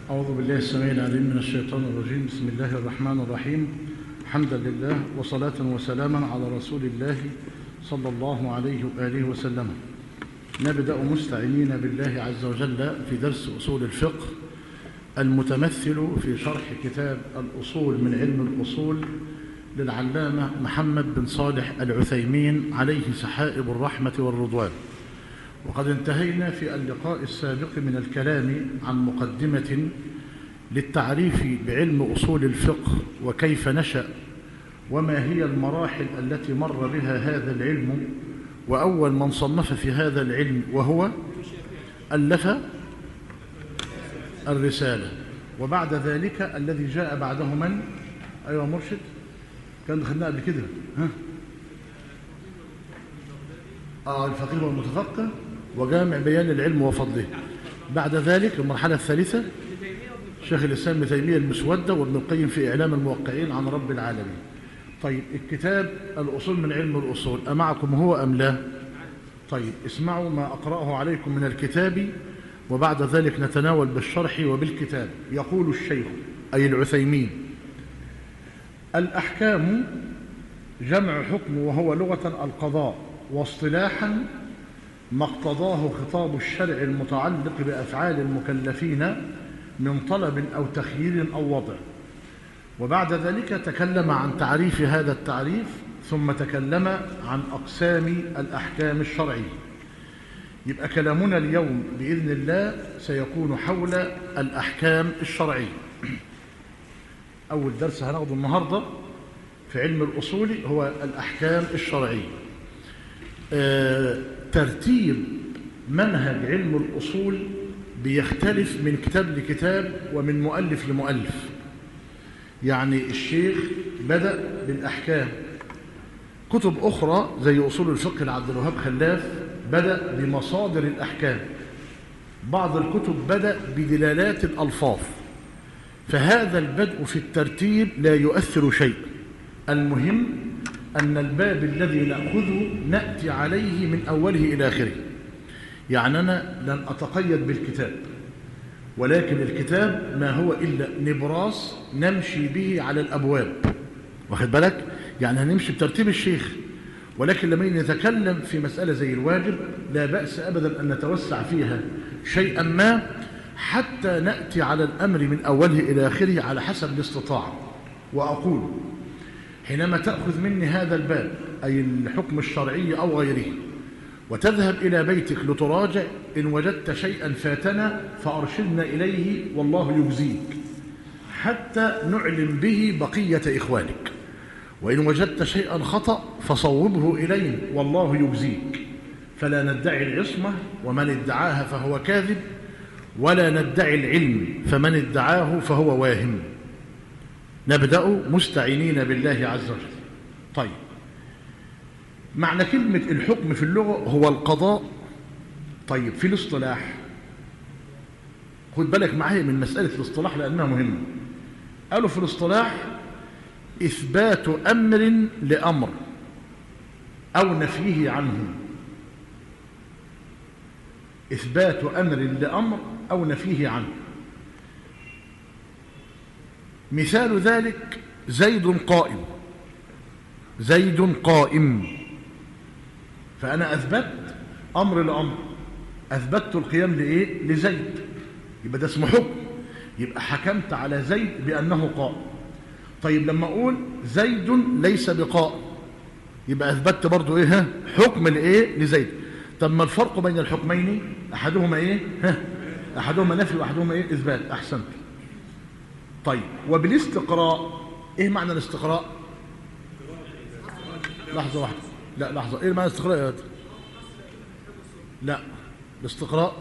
أعوذ بالله السميع العليم من الشيطان الرجيم بسم الله الرحمن الرحيم حمدا لله وصلاة وسلاما على رسول الله صلى الله عليه وآله وسلم نبدأ مستعينين بالله عز وجل في درس أصول الفقه المتمثل في شرح كتاب الأصول من علم الأصول للعلامة محمد بن صالح العثيمين عليه سحائب الرحمة والرضوان وقد انتهينا في اللقاء السابق من الكلام عن مقدمة للتعريف بعلم أصول الفقه وكيف نشأ وما هي المراحل التي مر بها هذا العلم وأول من صنف في هذا العلم وهو ألف الرسالة وبعد ذلك الذي جاء بعده من أيها مرشد كان دخلنا قبل كده ها آه الفقيه والمتفقه وجامع بيان العلم وفضله بعد ذلك المرحلة الثالثة شيخ الإسلام ابن تيمية المسودة وابن القيم في إعلام الموقعين عن رب العالمين طيب الكتاب الأصول من علم الأصول أمعكم هو أم لا طيب اسمعوا ما أقرأه عليكم من الكتاب وبعد ذلك نتناول بالشرح وبالكتاب يقول الشيخ أي العثيمين الأحكام جمع حكم وهو لغة القضاء واصطلاحا ما اقتضاه خطاب الشرع المتعلق بأفعال المكلفين من طلب أو تخيير أو وضع وبعد ذلك تكلم عن تعريف هذا التعريف ثم تكلم عن أقسام الأحكام الشرعية يبقى كلامنا اليوم بإذن الله سيكون حول الأحكام الشرعية أول درس هناخده النهاردة في علم الأصول هو الأحكام الشرعية آه ترتيب منهج علم الأصول بيختلف من كتاب لكتاب ومن مؤلف لمؤلف يعني الشيخ بدأ بالأحكام كتب أخرى زي أصول الفقه لعبد الوهاب خلاف بدأ بمصادر الأحكام بعض الكتب بدأ بدلالات الألفاظ فهذا البدء في الترتيب لا يؤثر شيء المهم أن الباب الذي نأخذه نأتي عليه من أوله إلى آخره يعني أنا لن أتقيد بالكتاب ولكن الكتاب ما هو إلا نبراس نمشي به على الأبواب واخد بالك يعني هنمشي بترتيب الشيخ ولكن لما نتكلم في مسألة زي الواجب لا بأس أبدا أن نتوسع فيها شيئا ما حتى نأتي على الأمر من أوله إلى آخره على حسب الاستطاعة وأقول حينما تأخذ مني هذا الباب أي الحكم الشرعي أو غيره وتذهب إلى بيتك لتراجع إن وجدت شيئا فاتنا فأرشدنا إليه والله يجزيك حتى نعلم به بقية إخوانك وإن وجدت شيئا خطأ فصوبه إلينا والله يجزيك فلا ندعي العصمة ومن ادعاها فهو كاذب ولا ندعي العلم فمن ادعاه فهو واهم نبدأ مستعينين بالله عز وجل طيب معنى كلمة الحكم في اللغة هو القضاء طيب في الاصطلاح خد بالك معايا من مسألة الاصطلاح لأنها مهمة قالوا في الاصطلاح إثبات أمر لأمر أو نفيه عنه إثبات أمر لأمر أو نفيه عنه مثال ذلك زيد قائم زيد قائم فأنا أثبت أمر لأمر أثبتت القيام لإيه؟ لزيد يبقى ده اسمه حكم يبقى حكمت على زيد بأنه قائم طيب لما أقول زيد ليس بقائم يبقى أثبتت برضو إيه ها؟ حكم لإيه؟ لزيد طب ما الفرق بين الحكمين أحدهما إيه؟ ها؟ أحدهما نفي وأحدهما إيه؟ إثبات أحسنت طيب وبالاستقراء إيه معنى الاستقراء؟ لحظة واحدة لا لحظة ايه معنى الاستقراء يا هذا لا الاستقراء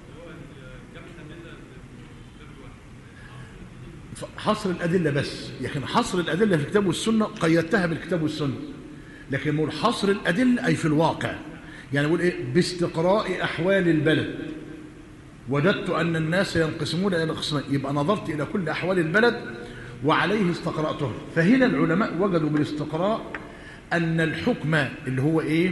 حصر الأدلة بس لكن حصر الأدلة في الكتاب والسنة قيدتها بالكتاب والسنة لكن نقول حصر الأدلة أي في الواقع يعني نقول إيه باستقراء أحوال البلد وجدت أن الناس ينقسمون إلى قسمين يبقى نظرت إلى كل أحوال البلد وعليه استقرأته فهنا العلماء وجدوا بالاستقراء أن الحكم اللي هو إيه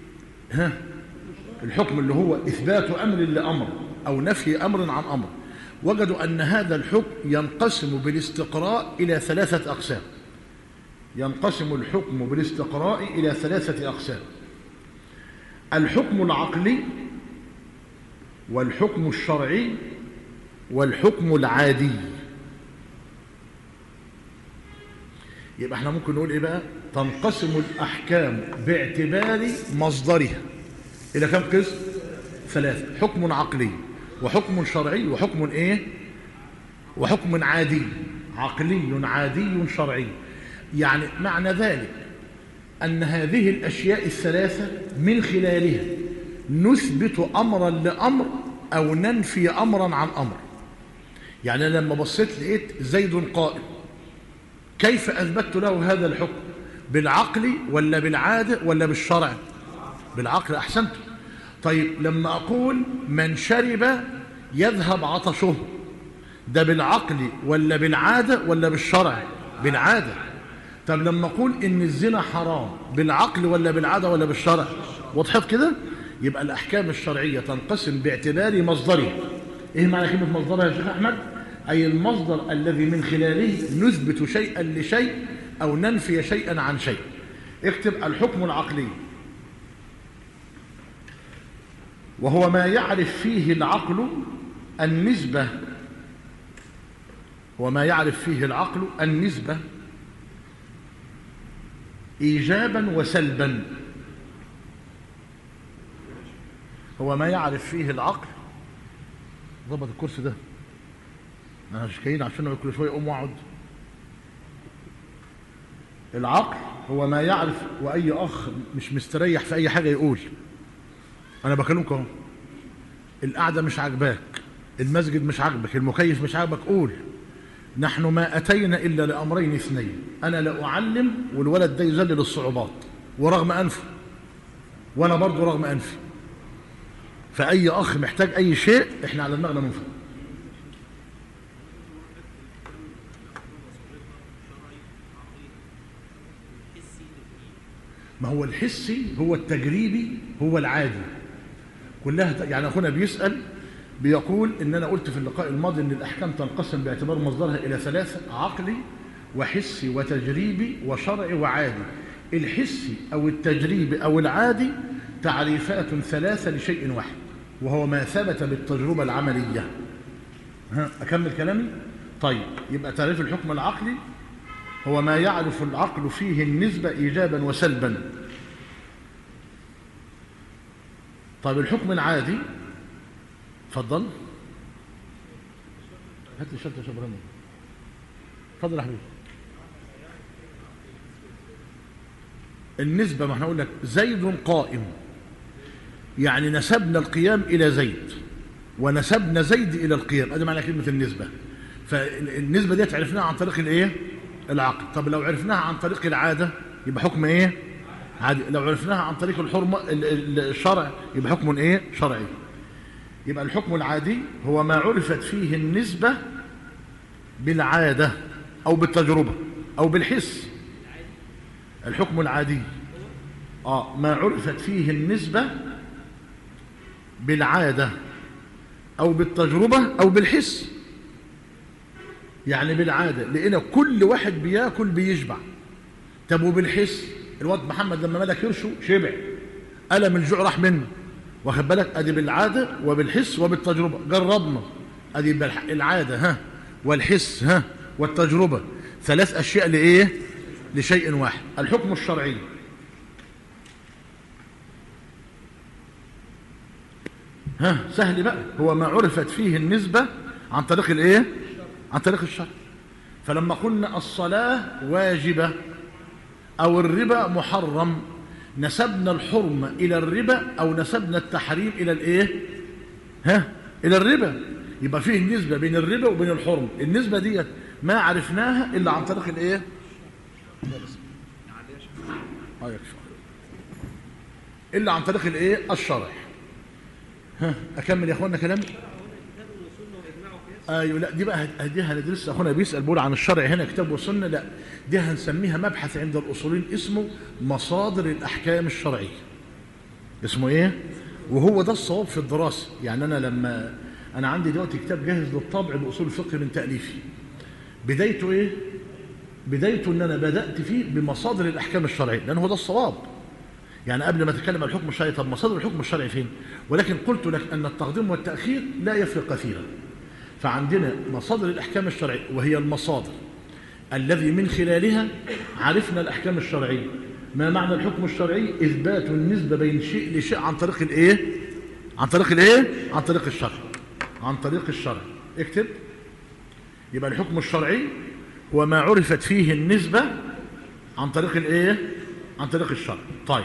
ها الحكم اللي هو إثبات أمر لأمر أو نفي أمر عن أمر وجدوا أن هذا الحكم ينقسم بالاستقراء إلى ثلاثة أقسام ينقسم الحكم بالاستقراء إلى ثلاثة أقسام الحكم العقلي والحكم الشرعي والحكم العادي يبقى احنا ممكن نقول ايه بقى تنقسم الاحكام باعتبار مصدرها الى كم قسم ثلاثة حكم عقلي وحكم شرعي وحكم ايه وحكم عادي عقلي عادي شرعي يعني معنى ذلك أن هذه الأشياء الثلاثة من خلالها نثبت أمرا لأمر أو ننفي أمرا عن أمر يعني أنا لما بصيت لقيت زيد قائم كيف أثبت له هذا الحكم بالعقل ولا بالعادة ولا بالشرع بالعقل أحسنت طيب لما أقول من شرب يذهب عطشه ده بالعقل ولا بالعادة ولا بالشرع بالعادة طب لما أقول إن الزنا حرام بالعقل ولا بالعادة ولا بالشرع وضحت كده يبقى الأحكام الشرعية تنقسم باعتبار مصدرها إيه معنى كلمة مصدرها يا شيخ أحمد أي المصدر الذي من خلاله نثبت شيئا لشيء أو ننفي شيئا عن شيء اكتب الحكم العقلي وهو ما يعرف فيه العقل النسبة وما يعرف فيه العقل النسبة إيجابا وسلبا هو ما يعرف فيه العقل ضبط الكرسي ده انا مش جايين عشان كل شويه اقوم واقعد العقل هو ما يعرف واي اخ مش مستريح في اي حاجه يقول انا بكلمك اهو القعده مش عاجباك المسجد مش عاجبك المكيف مش عاجبك قول نحن ما اتينا الا لامرين اثنين انا لا اعلم والولد ده يذلل الصعوبات ورغم انفه وانا برضه رغم انفي فاي اخ محتاج اي شيء احنا على دماغنا من فوق ما هو الحسي هو التجريبي هو العادي كلها يعني اخونا بيسال بيقول ان انا قلت في اللقاء الماضي ان الاحكام تنقسم باعتبار مصدرها الى ثلاثه عقلي وحسي وتجريبي وشرعي وعادي الحسي او التجريبي او العادي تعريفات ثلاثه لشيء واحد وهو ما ثبت بالتجربه العمليه ها اكمل كلامي طيب يبقى تعريف الحكم العقلي هو ما يعرف العقل فيه النسبة إيجابا وسلبا طيب الحكم العادي تفضل هات لي شرطة شبراني تفضل يا حبيبي النسبة ما احنا نقول لك زيد قائم يعني نسبنا القيام إلى زيد ونسبنا زيد إلى القيام هذا معنى كلمة النسبة فالنسبة دي عرفناها عن طريق الايه العقل طب لو عرفناها عن طريق العادة يبقى حكم ايه عادي لو عرفناها عن طريق الحرمة الشرع يبقى حكم ايه شرعي يبقى الحكم العادي هو ما عرفت فيه النسبة بالعادة او بالتجربة او بالحس الحكم العادي اه ما عرفت فيه النسبة بالعادة او بالتجربة او بالحس يعني بالعادة لقينا كل واحد بياكل بيشبع طب وبالحس الواد محمد لما ملك يرشه شبع ألم الجوع راح منه واخد بالك ادي بالعادة وبالحس وبالتجربة جربنا ادي العادة ها والحس ها والتجربة ثلاث أشياء لإيه لشيء واحد الحكم الشرعي ها سهل بقى هو ما عرفت فيه النسبة عن طريق الايه عن طريق الشرع فلما قلنا الصلاة واجبة أو الربا محرم نسبنا الحرمة إلى الربا أو نسبنا التحريم إلى الإيه ها إلى الربا يبقى فيه النسبة بين الربا وبين الحرمة النسبة ديت ما عرفناها إلا عن طريق الإيه آه يكفي إلا عن طريق الإيه الشرع ها أكمل يا أخوانا كلامي ايوه لا دي بقى دي هندرسها اخونا بيسال بيقول عن الشرع هنا كتاب والسنه لا دي هنسميها مبحث عند الاصوليين اسمه مصادر الاحكام الشرعيه اسمه ايه وهو ده الصواب في الدراسه يعني انا لما أنا عندي دلوقتي كتاب جاهز للطبع بأصول الفقه من تأليفي بدايته إيه؟ بدايته ان انا بدات فيه بمصادر الاحكام الشرعيه لان هو ده الصواب يعني قبل ما اتكلم عن الحكم الشرعي طب مصادر الحكم الشرعي فين ولكن قلت لك ان التقديم والتاخير لا يفرق كثيرا فعندنا مصادر الاحكام الشرعيه وهي المصادر الذي من خلالها عرفنا الاحكام الشرعيه ما معنى الحكم الشرعي اثبات النسبه بين شيء لشيء عن طريق الايه عن طريق الايه عن طريق الشرع عن طريق الشرع اكتب يبقى الحكم الشرعي هو ما عرفت فيه النسبة عن طريق الايه عن طريق الشرع طيب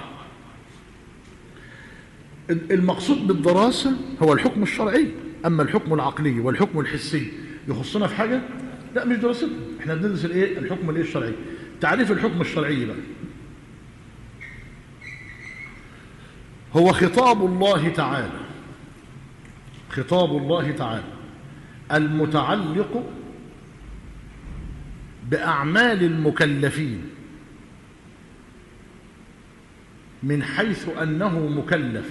المقصود بالدراسة هو الحكم الشرعي أما الحكم العقلي والحكم الحسي يخصنا في حاجة لا مش دراستنا احنا بندرس الايه الحكم الايه الشرعي تعريف الحكم الشرعي بقى هو خطاب الله تعالى خطاب الله تعالى المتعلق بأعمال المكلفين من حيث أنه مكلف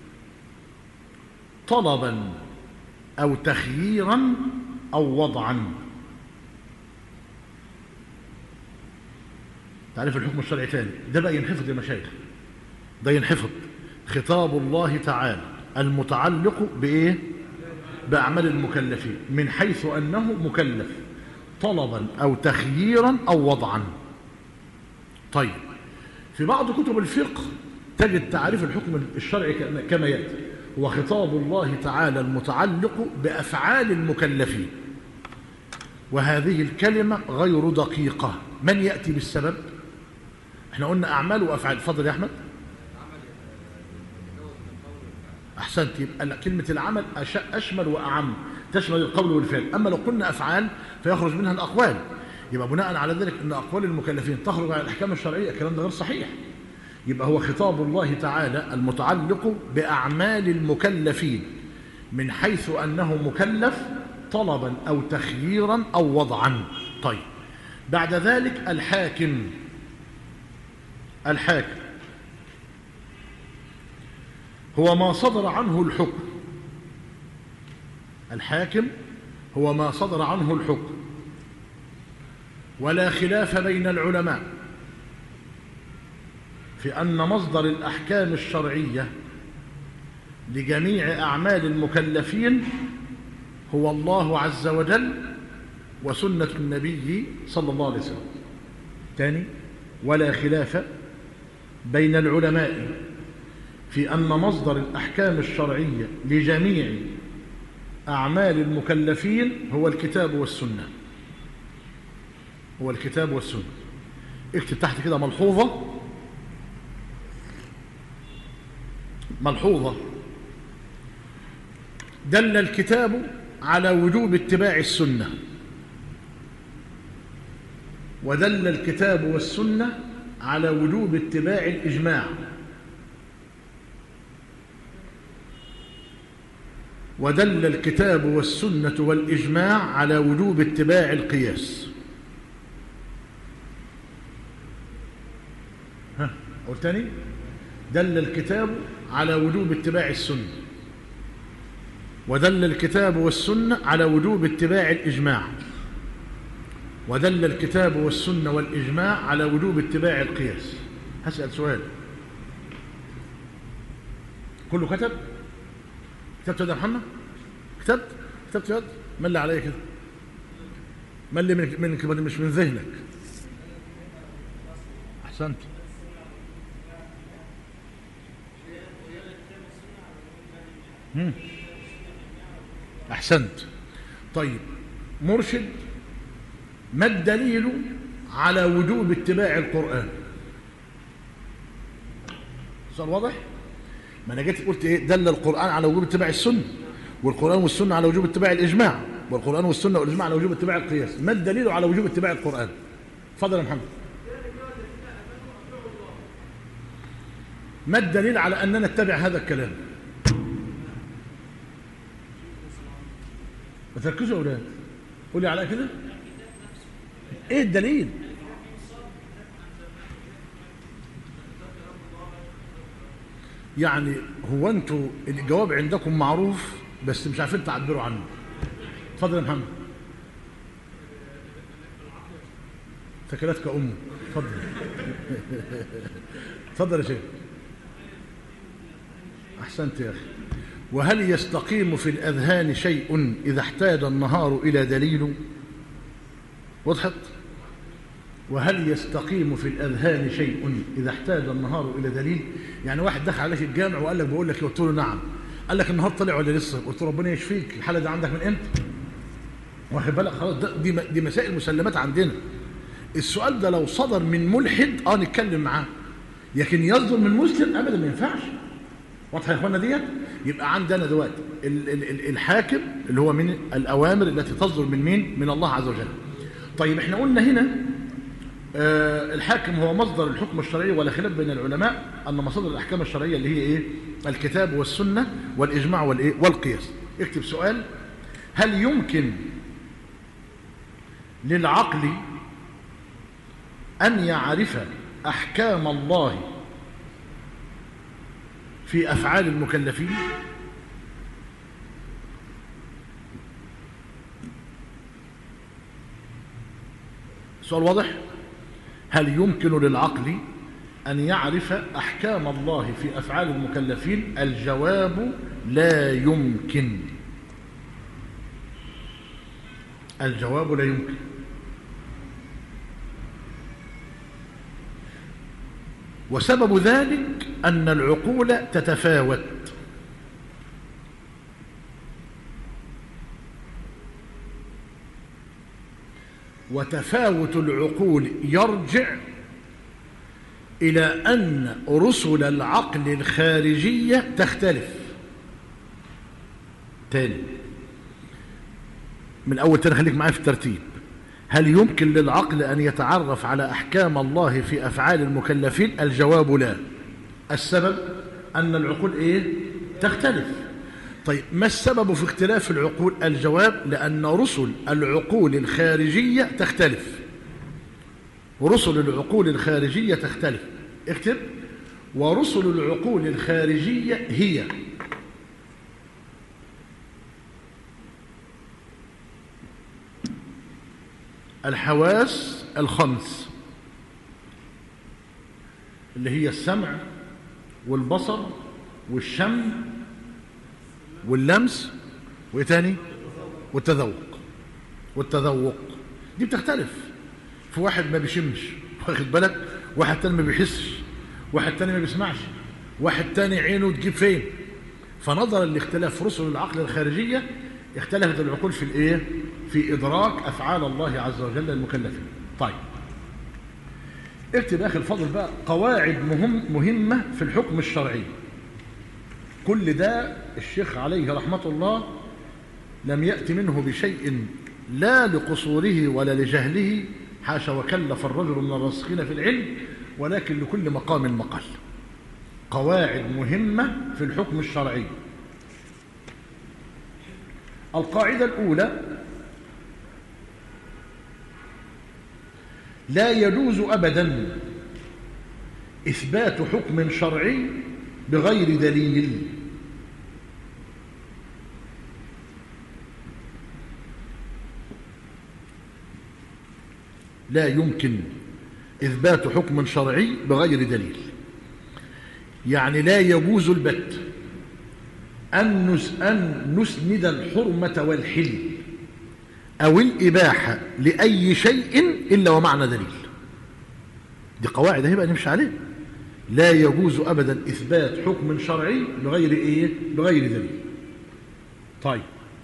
طلبا أو تخييرا أو وضعا تعرف الحكم الشرعي تاني ده بقى ينحفظ يا مشايخ ده ينحفظ خطاب الله تعالى المتعلق بإيه بأعمال المكلفين من حيث أنه مكلف طلبا أو تخييرا أو وضعا طيب في بعض كتب الفقه تجد تعريف الحكم الشرعي كما يأتي هو خطاب الله تعالى المتعلق بأفعال المكلفين وهذه الكلمة غير دقيقة من يأتي بالسبب احنا قلنا أعمال وأفعال فضل يا أحمد أحسنت يبقى كلمة العمل أشمل وأعم تشمل القول والفعل أما لو قلنا أفعال فيخرج منها الأقوال يبقى بناء على ذلك أن أقوال المكلفين تخرج عن الأحكام الشرعية الكلام ده غير صحيح يبقى هو خطاب الله تعالى المتعلق بأعمال المكلفين من حيث أنه مكلف طلبا أو تخييرا أو وضعا طيب بعد ذلك الحاكم الحاكم هو ما صدر عنه الحكم الحاكم هو ما صدر عنه الحكم ولا خلاف بين العلماء في أن مصدر الأحكام الشرعية لجميع أعمال المكلفين هو الله عز وجل وسنة النبي صلى الله عليه وسلم ثاني ولا خلاف بين العلماء في أن مصدر الأحكام الشرعية لجميع أعمال المكلفين هو الكتاب والسنة هو الكتاب والسنة اكتب تحت كده ملحوظة ملحوظة دل الكتاب على وجوب اتباع السنة ودل الكتاب والسنة على وجوب اتباع الإجماع ودل الكتاب والسنة والإجماع على وجوب اتباع القياس ها قلت تاني دل الكتاب على وجوب اتباع السنة ودل الكتاب والسنة على وجوب اتباع الإجماع ودل الكتاب والسنة والإجماع على وجوب اتباع القياس هسأل سؤال كله كتب كتبت يا محمد كتبت كتبت يد ملي عليا كده ملي من منك مش من ذهنك احسنت مم. احسنت طيب مرشد ما الدليل على وجوب اتباع القرآن صار واضح ما انا جيت قلت ايه دل القرآن على وجوب اتباع السنة والقرآن والسنة على وجوب اتباع الإجماع والقرآن والسنة والإجماع على وجوب اتباع القياس ما الدليل على وجوب اتباع القرآن فضل يا محمد ما الدليل على أننا نتبع هذا الكلام ما تركزوا يا أولاد قولي على كده ايه الدليل يعني هو انتوا الجواب عندكم معروف بس مش عارفين تعبروا عنه اتفضل يا محمد ثكلتك امك اتفضل اتفضل يا شيخ احسنت يا اخي وهل يستقيم في الاذهان شيء اذا احتاج النهار الى دليل وضحت وهل يستقيم في الاذهان شيء اذا احتاج النهار الى دليل يعني واحد دخل عليك الجامع وقال لك بقول لك قلت له نعم قال لك النهار طلع ولا لسه قلت له ربنا يشفيك الحاله دي عندك من امتى واخد بالك خلاص ده دي دي مسائل مسلمات عندنا السؤال ده لو صدر من ملحد اه نتكلم معاه لكن يصدر من مسلم ابدا ما ينفعش واضحه يا اخوانا ديت يبقى عندنا دلوقتي ال- ال- ال- الحاكم اللي هو من الاوامر التي تصدر من مين من الله عز وجل طيب احنا قلنا هنا آه الحاكم هو مصدر الحكم الشرعي ولا خلاف بين العلماء ان مصادر الاحكام الشرعيه اللي هي ايه الكتاب والسنه والاجماع والايه والقياس اكتب سؤال هل يمكن للعقل أن يعرف أحكام الله في أفعال المكلفين سؤال واضح هل يمكن للعقل أن يعرف أحكام الله في أفعال المكلفين الجواب لا يمكن الجواب لا يمكن وسبب ذلك أن العقول تتفاوت وتفاوت العقول يرجع إلى أن رسل العقل الخارجية تختلف تاني من أول تاني خليك معايا في الترتيب هل يمكن للعقل أن يتعرف على أحكام الله في أفعال المكلفين الجواب لا السبب أن العقول إيه تختلف طيب ما السبب في اختلاف العقول الجواب لأن رسل العقول الخارجية تختلف رسل العقول الخارجية تختلف اكتب ورسل العقول الخارجية هي الحواس الخمس اللي هي السمع والبصر والشم واللمس وايه تاني والتذوق والتذوق دي بتختلف في واحد ما بيشمش واخد بالك واحد تاني ما بيحسش واحد تاني ما بيسمعش واحد تاني عينه تجيب فين فنظرا لاختلاف رسل العقل الخارجيه اختلفت العقول في الايه في ادراك افعال الله عز وجل المكلفين طيب اكتب اخي الفضل بقى قواعد مهم مهمه في الحكم الشرعي كل ده الشيخ عليه رحمه الله لم يأتي منه بشيء لا لقصوره ولا لجهله حاشا وكلف الرجل من الراسخين في العلم ولكن لكل مقام مقال قواعد مهمة في الحكم الشرعي القاعدة الأولى لا يجوز أبدا إثبات حكم شرعي بغير دليل لا يمكن إثبات حكم شرعي بغير دليل يعني لا يجوز البت أن نس أن نسند الحرمة والحل أو الإباحة لأي شيء إلا ومعنى دليل دي قواعد هيبقى نمشي عليها لا يجوز أبدا إثبات حكم شرعي بغير إيه؟ بغير دليل طيب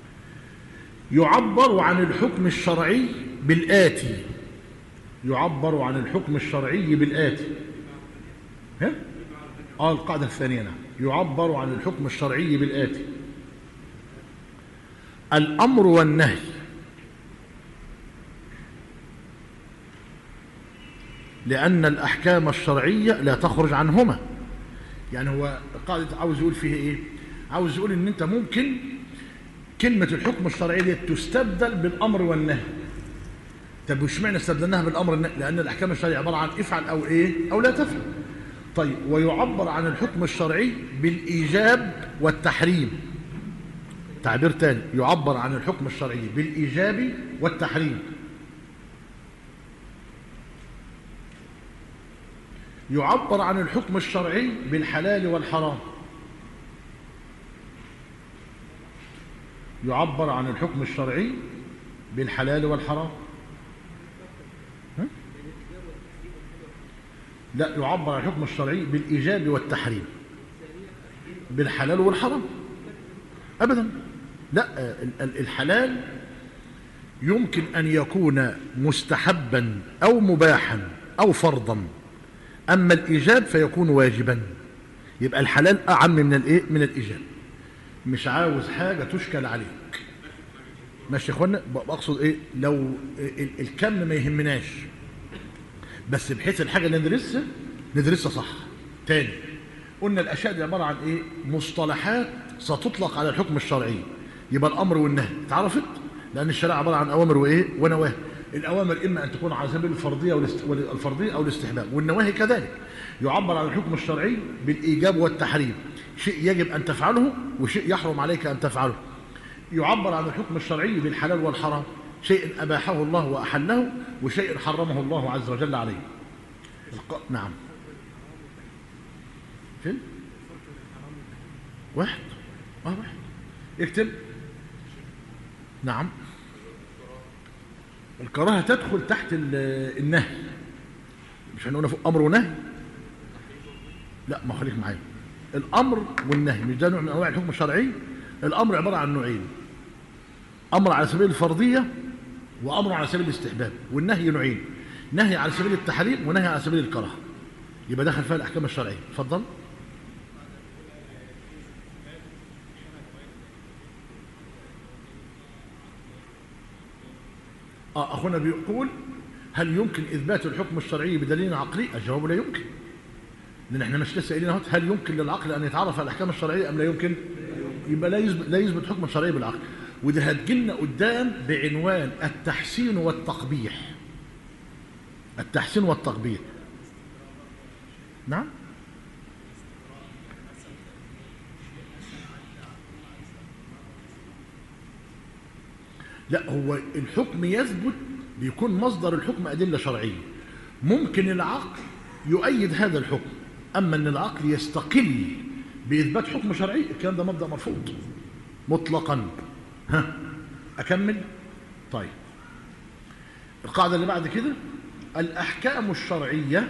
يعبر عن الحكم الشرعي بالآتي يعبر عن الحكم الشرعي بالآتي ها؟ آه القاعدة الثانية نعم يعبر عن الحكم الشرعي بالآتي الأمر والنهي لأن الأحكام الشرعية لا تخرج عنهما يعني هو القاعدة عاوز يقول فيها إيه عاوز يقول إن أنت ممكن كلمة الحكم الشرعي دي تستبدل بالأمر والنهي طب وش معنى استبدلناها بالأمر والنهي لأن الأحكام الشرعية عبارة عن افعل أو إيه أو لا تفعل طيب ويعبر عن الحكم الشرعي بالإيجاب والتحريم تعبير تاني يعبر عن الحكم الشرعي بالإيجاب والتحريم يعبر عن الحكم الشرعي بالحلال والحرام يعبر عن الحكم الشرعي بالحلال والحرام ها؟ لا يعبر عن الحكم الشرعي بالإيجاب والتحريم بالحلال والحرام أبدا لا الحلال يمكن أن يكون مستحبا أو مباحا أو فرضا أما الإيجاب فيكون واجبا يبقى الحلال أعم من الإيه؟ من الإيجاب مش عاوز حاجة تشكل عليك ماشي يا اخوانا بقصد ايه لو الكم ما يهمناش بس بحيث الحاجة اللي ندرسها ندرسها صح تاني قلنا الأشياء دي عبارة عن ايه مصطلحات ستطلق على الحكم الشرعي يبقى الأمر والنهي اتعرفت لأن الشريعة عبارة عن أوامر وإيه ونواهي الأوامر إما أن تكون على سبيل الفرضية والفرضية أو الاستحباب والنواهي كذلك يعبر عن الحكم الشرعي بالإيجاب والتحريم شيء يجب أن تفعله وشيء يحرم عليك أن تفعله يعبر عن الحكم الشرعي بالحلال والحرام شيء أباحه الله وأحله وشيء حرمه الله عز وجل عليه نعم فين واحد اه واحد اكتب نعم الكراهه تدخل تحت النهي مش هنقول فوق امر ونهي لا ما خليك معايا الامر والنهي مش ده نوع من انواع الحكم الشرعي الامر عباره عن نوعين امر على سبيل الفرضيه وامر على سبيل الاستحباب والنهي نوعين نهي على سبيل التحريم ونهي على سبيل الكراهه يبقى دخل فيها الاحكام الشرعيه اتفضل آه أخونا بيقول هل يمكن إثبات الحكم الشرعي بدليل عقلي الجواب لا يمكن لأن احنا مش لسه قايلين هل يمكن للعقل أن يتعرف على الأحكام الشرعية أم لا يمكن يبقى لا يثبت لا يثبت حكم شرعي بالعقل وده هتجيلنا قدام بعنوان التحسين والتقبيح التحسين والتقبيح نعم لا هو الحكم يثبت بيكون مصدر الحكم أدلة شرعية ممكن العقل يؤيد هذا الحكم أما أن العقل يستقل بإثبات حكم شرعي الكلام ده مبدأ مرفوض مطلقا ها أكمل طيب القاعدة اللي بعد كده الأحكام الشرعية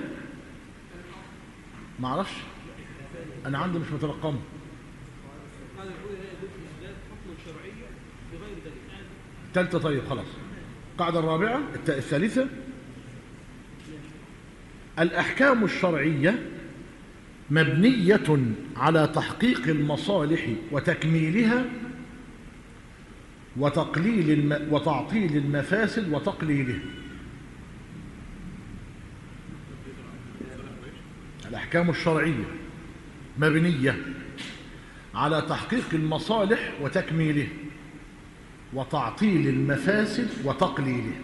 معرفش أنا عندي مش مترقمه الثالثة طيب خلاص القاعدة الرابعة الثالثة الأحكام الشرعية مبنية على تحقيق المصالح وتكميلها وتقليل الم... وتعطيل المفاسد وتقليلها الأحكام الشرعية مبنية على تحقيق المصالح وتكميلها وتعطيل المفاسد وتقليله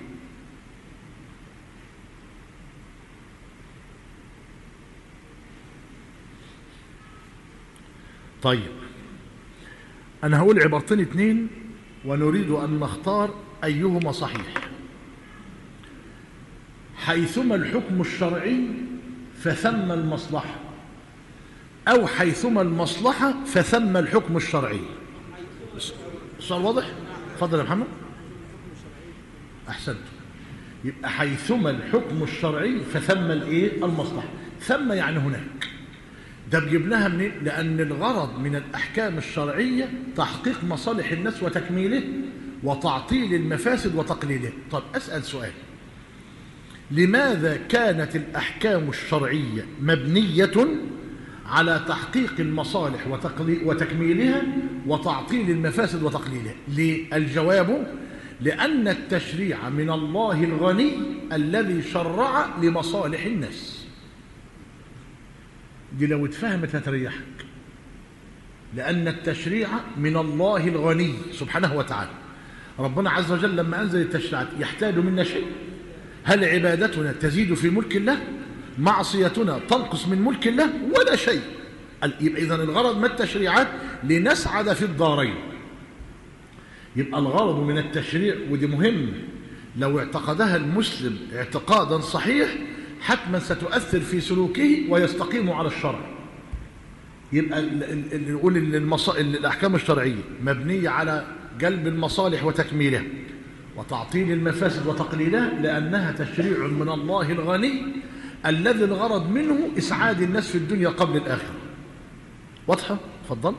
طيب أنا هقول عبارتين اتنين ونريد أن نختار أيهما صحيح حيثما الحكم الشرعي فثم المصلحة أو حيثما المصلحة فثم الحكم الشرعي السؤال واضح؟ تفضل يا محمد أحسنت يبقى حيثما الحكم الشرعي فثم الايه المصلحة ثم يعني هناك ده بيجيب لها منين لأن الغرض من الأحكام الشرعية تحقيق مصالح الناس وتكميله وتعطيل المفاسد وتقليله طب أسأل سؤال لماذا كانت الأحكام الشرعية مبنية على تحقيق المصالح وتكميلها وتعطيل المفاسد وتقليلها ليه؟ الجواب لأن التشريع من الله الغني الذي شرع لمصالح الناس دي لو اتفهمت هتريحك لأن التشريع من الله الغني سبحانه وتعالى ربنا عز وجل لما أنزل التشريعات يحتاج منا شيء هل عبادتنا تزيد في ملك الله معصيتنا تنقص من ملك الله ولا شيء يبقى إذن الغرض من التشريعات لنسعد في الدارين يبقى الغرض من التشريع ودي مهمة لو اعتقدها المسلم اعتقادا صحيح حتما ستؤثر في سلوكه ويستقيم على الشرع يبقى نقول ان المص... الاحكام الشرعيه مبنيه على جلب المصالح وتكميلها وتعطيل المفاسد وتقليلها لانها تشريع من الله الغني الذي الغرض منه اسعاد الناس في الدنيا قبل الاخره واضحه اتفضل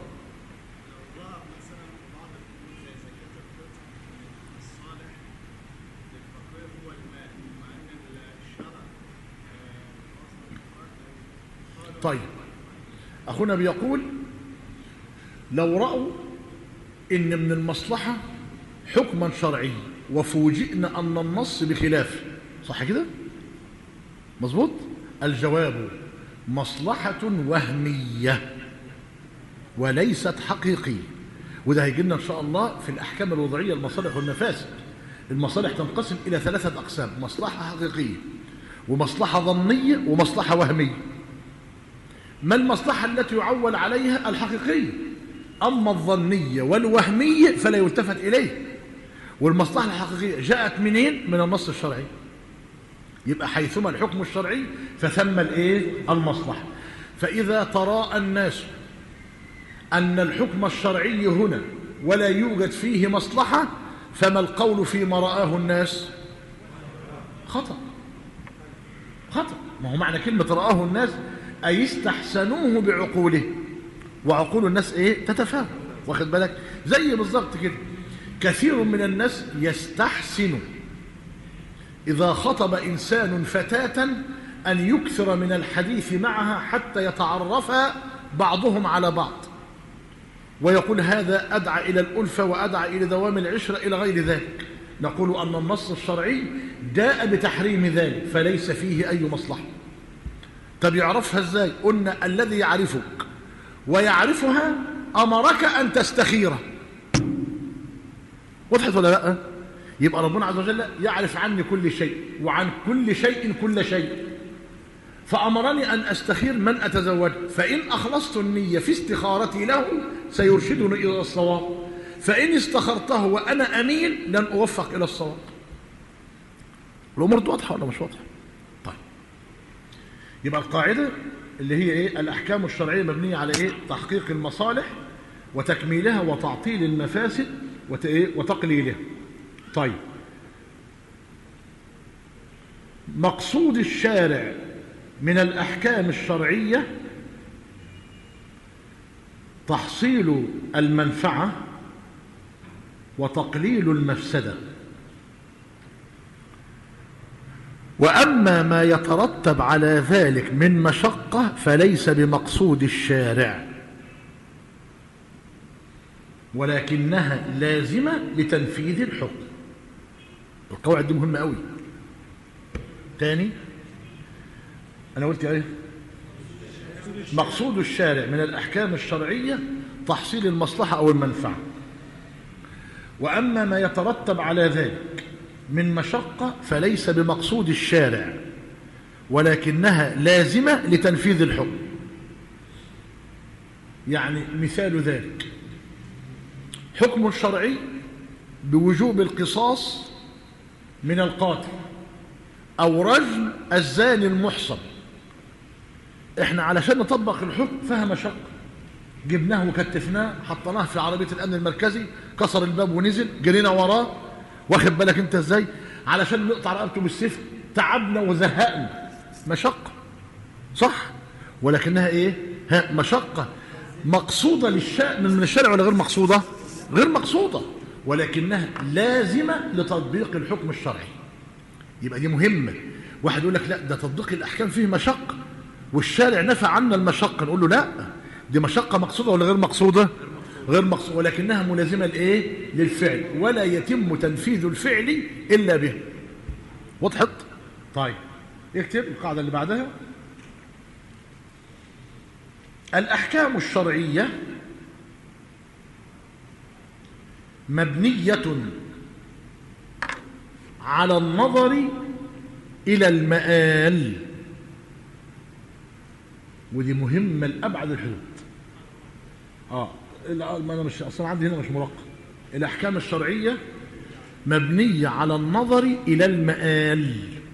طيب أخونا بيقول لو رأوا إن من المصلحة حكما شرعي وفوجئنا أن النص بخلافه صح كده؟ مظبوط؟ الجواب مصلحة وهمية وليست حقيقية وده هيجي لنا إن شاء الله في الأحكام الوضعية المصالح والمفاسد المصالح تنقسم إلى ثلاثة أقسام مصلحة حقيقية ومصلحة ظنية ومصلحة وهمية ما المصلحة التي يعول عليها الحقيقية أما الظنية والوهمية فلا يلتفت إليه والمصلحة الحقيقية جاءت منين؟ من النص الشرعي يبقى حيثما الحكم الشرعي فثم الايه المصلحة فإذا تراءى الناس أن الحكم الشرعي هنا ولا يوجد فيه مصلحة فما القول فيما رآه الناس خطأ خطأ ما هو معنى كلمة رآه الناس أي استحسنوه بعقوله وعقول الناس إيه تتفاهم واخد بالك زي بالظبط كده كثير من الناس يستحسن إذا خطب إنسان فتاة أن يكثر من الحديث معها حتى يتعرف بعضهم على بعض ويقول هذا أدعى إلى الألفة وأدعى إلى دوام العشرة إلى غير ذلك نقول أن النص الشرعي جاء بتحريم ذلك فليس فيه أي مصلحة طب يعرفها ازاي قلنا الذي يعرفك ويعرفها امرك ان تستخيره وضحت ولا لا يبقى ربنا عز وجل يعرف عني كل شيء وعن كل شيء كل شيء فامرني ان استخير من اتزوج فان اخلصت النيه في استخارتي له سيرشدني الى الصواب فان استخرته وانا امين لن اوفق الى الصواب الامور واضحه ولا مش واضحه يبقى القاعدة اللي هي إيه الأحكام الشرعية مبنية على إيه تحقيق المصالح وتكميلها وتعطيل المفاسد وتقليلها طيب مقصود الشارع من الأحكام الشرعية تحصيل المنفعة وتقليل المفسده وأما ما يترتب على ذلك من مشقة فليس بمقصود الشارع ولكنها لازمة لتنفيذ الحكم القواعد دي مهمة قوي تاني أنا قلت ايه مقصود الشارع من الأحكام الشرعية تحصيل المصلحة أو المنفعة وأما ما يترتب على ذلك من مشقة فليس بمقصود الشارع ولكنها لازمة لتنفيذ الحكم يعني مثال ذلك حكم شرعي بوجوب القصاص من القاتل أو رجم الزاني المحصن احنا علشان نطبق الحكم فيها مشقة جبناه وكتفناه حطيناه في عربية الأمن المركزي كسر الباب ونزل جرينا وراه واخد بالك انت ازاي علشان نقطع رقبته بالسيف تعبنا وزهقنا مشقة صح ولكنها ايه ها مشقة مقصودة للشأن من الشرع ولا غير مقصودة غير مقصودة ولكنها لازمة لتطبيق الحكم الشرعي يبقى دي مهمة واحد يقول لك لا ده تطبيق الأحكام فيه مشقة والشارع نفى عنا المشقة نقول له لا دي مشقة مقصودة ولا غير مقصودة غير مقصود ولكنها ملازمة لإيه؟ للفعل ولا يتم تنفيذ الفعل إلا به وضحت؟ طيب اكتب القاعدة اللي بعدها الأحكام الشرعية مبنية على النظر إلى المآل ودي مهمة لأبعد الحدود آه ما انا مش اصلا عندي هنا مش مرقم الأحكام الشرعية مبنية على النظر إلى المآل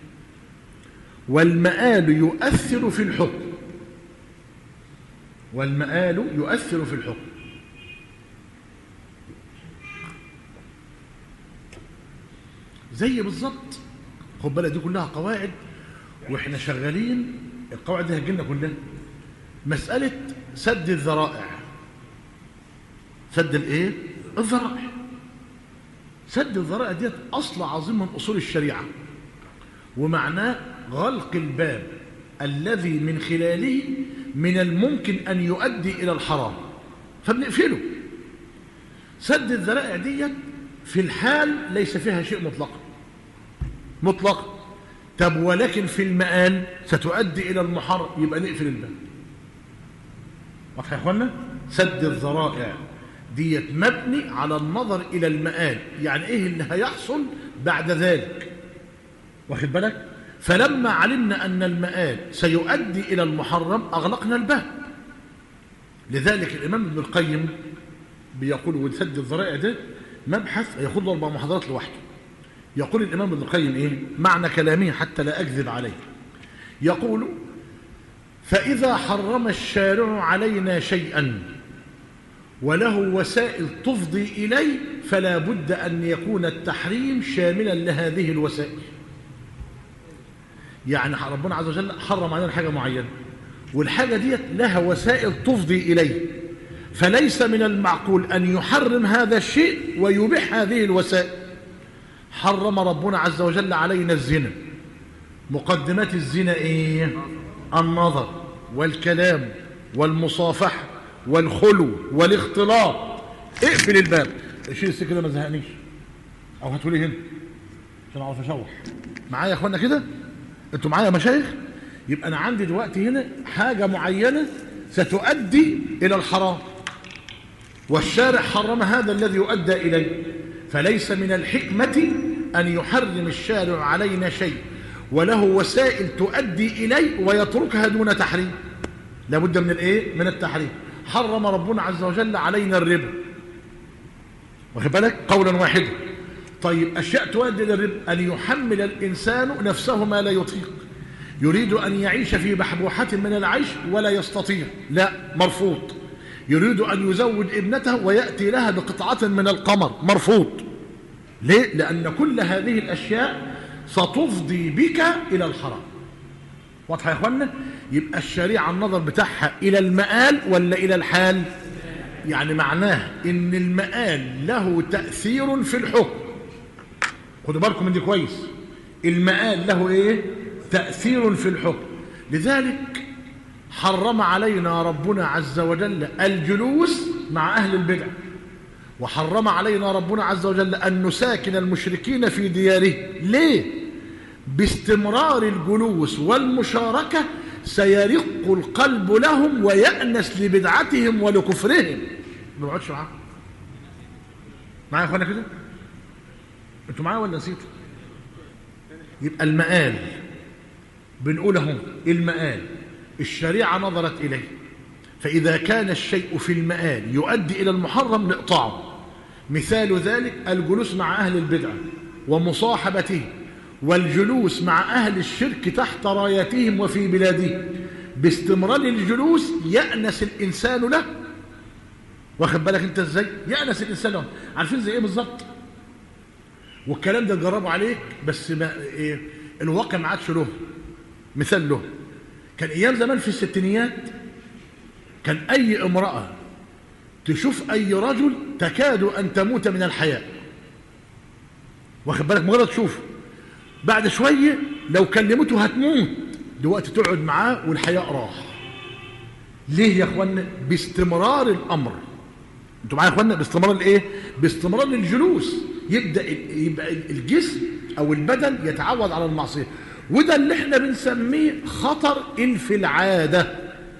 والمآل يؤثر في الحكم والمآل يؤثر في الحكم زي بالظبط خد بالك دي كلها قواعد واحنا شغالين القواعد دي هتجيلنا كلها مسألة سد الذرائع سد الايه الذرائع سد الذرائع ديت اصل عظيم من اصول الشريعه ومعناه غلق الباب الذي من خلاله من الممكن ان يؤدي الى الحرام فبنقفله سد الذرائع ديت في الحال ليس فيها شيء مطلقا مطلقا طب ولكن في المآل ستؤدي الى المحرم يبقى نقفل الباب واضح يا اخوانا سد الذرائع ديت مبني على النظر إلى المآل يعني إيه اللي هيحصل بعد ذلك واخد بالك فلما علمنا أن المآل سيؤدي إلى المحرم أغلقنا الباب لذلك الإمام ابن القيم بيقول وسد الذرائع ده مبحث ياخد له أربع محاضرات لوحده يقول الإمام ابن القيم إيه معنى كلامه حتى لا أكذب عليه يقول فإذا حرم الشارع علينا شيئا وله وسائل تفضي إليه فلا بد أن يكون التحريم شاملا لهذه الوسائل يعني ربنا عز وجل حرم علينا حاجة معينة والحاجة ديت لها وسائل تفضي إليه فليس من المعقول أن يحرم هذا الشيء ويبيح هذه الوسائل حرم ربنا عز وجل علينا الزنا مقدمات الزنا إيه النظر والكلام والمصافحة والخلو والاختلاط اقفل الباب شيل السكه ده ما زهقنيش او هاتولي هنا عشان اعرف اشوح معايا يا اخوانا كده انتوا معايا يا مشايخ يبقى انا عندي دلوقتي هنا حاجه معينه ستؤدي الى الحرام والشارع حرم هذا الذي يؤدى اليه فليس من الحكمه ان يحرم الشارع علينا شيء وله وسائل تؤدي اليه ويتركها دون تحريم لابد من الايه من التحريم حرم ربنا عز وجل علينا الربا واخد بالك قولا واحدا طيب اشياء تؤدي الى الربا ان يحمل الانسان نفسه ما لا يطيق يريد ان يعيش في بحبوحه من العيش ولا يستطيع لا مرفوض يريد ان يزوج ابنته وياتي لها بقطعه من القمر مرفوض ليه لان كل هذه الاشياء ستفضي بك الى الحرام واضحه يا اخوانا يبقى الشريعه النظر بتاعها الى المآل ولا الى الحال يعني معناه ان المآل له تأثير في الحكم خدوا بالكم من دي كويس المآل له ايه تأثير في الحكم لذلك حرم علينا ربنا عز وجل الجلوس مع أهل البدع وحرم علينا ربنا عز وجل أن نساكن المشركين في دياره ليه باستمرار الجلوس والمشاركة سيرق القلب لهم ويأنس لبدعتهم ولكفرهم ما بقعدش معاهم معايا يا اخوانا كده انتوا معايا ولا نسيتوا يبقى المآل بنقول اهو المآل الشريعة نظرت إليه فإذا كان الشيء في المآل يؤدي إلى المحرم نقطعه مثال ذلك الجلوس مع أهل البدعة ومصاحبته والجلوس مع أهل الشرك تحت رايتهم وفي بلادهم باستمرار الجلوس يأنس الإنسان له واخد بالك انت ازاي يأنس الإنسان له عارفين زي ايه بالظبط والكلام ده جربوا عليك بس ما إيه الواقع ما عادش له مثال له كان ايام زمان في الستينيات كان اي امرأة تشوف اي رجل تكاد ان تموت من الحياء واخد بالك مجرد تشوفه بعد شوية لو كلمته هتموت دلوقتي تقعد معاه والحياء راح ليه يا اخوانا باستمرار الامر انتوا معايا يا اخوانا باستمرار الايه باستمرار الجلوس يبدا يبقى الجسم او البدن يتعود على المعصيه وده اللي احنا بنسميه خطر الف العاده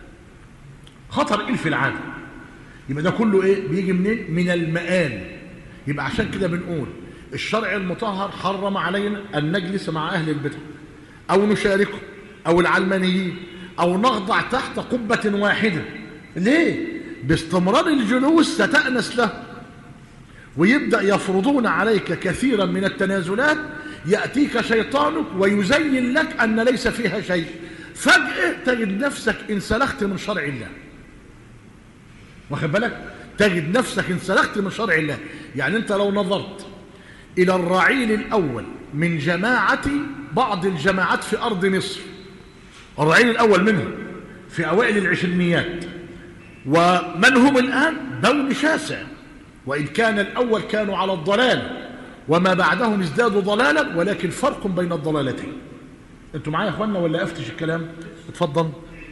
خطر الف العاده يبقى ده كله ايه بيجي منين من المآل يبقى عشان كده بنقول الشرع المطهر حرم علينا ان نجلس مع اهل البدع او نشاركهم او العلمانيين او نخضع تحت قبه واحده ليه باستمرار الجلوس ستأنس له ويبدأ يفرضون عليك كثيرا من التنازلات يأتيك شيطانك ويزين لك أن ليس فيها شيء فجأة تجد نفسك انسلخت من شرع الله واخد بالك تجد نفسك انسلخت من شرع الله يعني انت لو نظرت الى الرعيل الاول من جماعة بعض الجماعات في ارض مصر الرعيل الاول منهم في اوائل العشرينيات ومن هم الان بول شاسع وان كان الاول كانوا على الضلال وما بعدهم ازدادوا ضلالا ولكن فرق بين الضلالتين انتوا معايا يا اخوانا ولا افتش الكلام اتفضل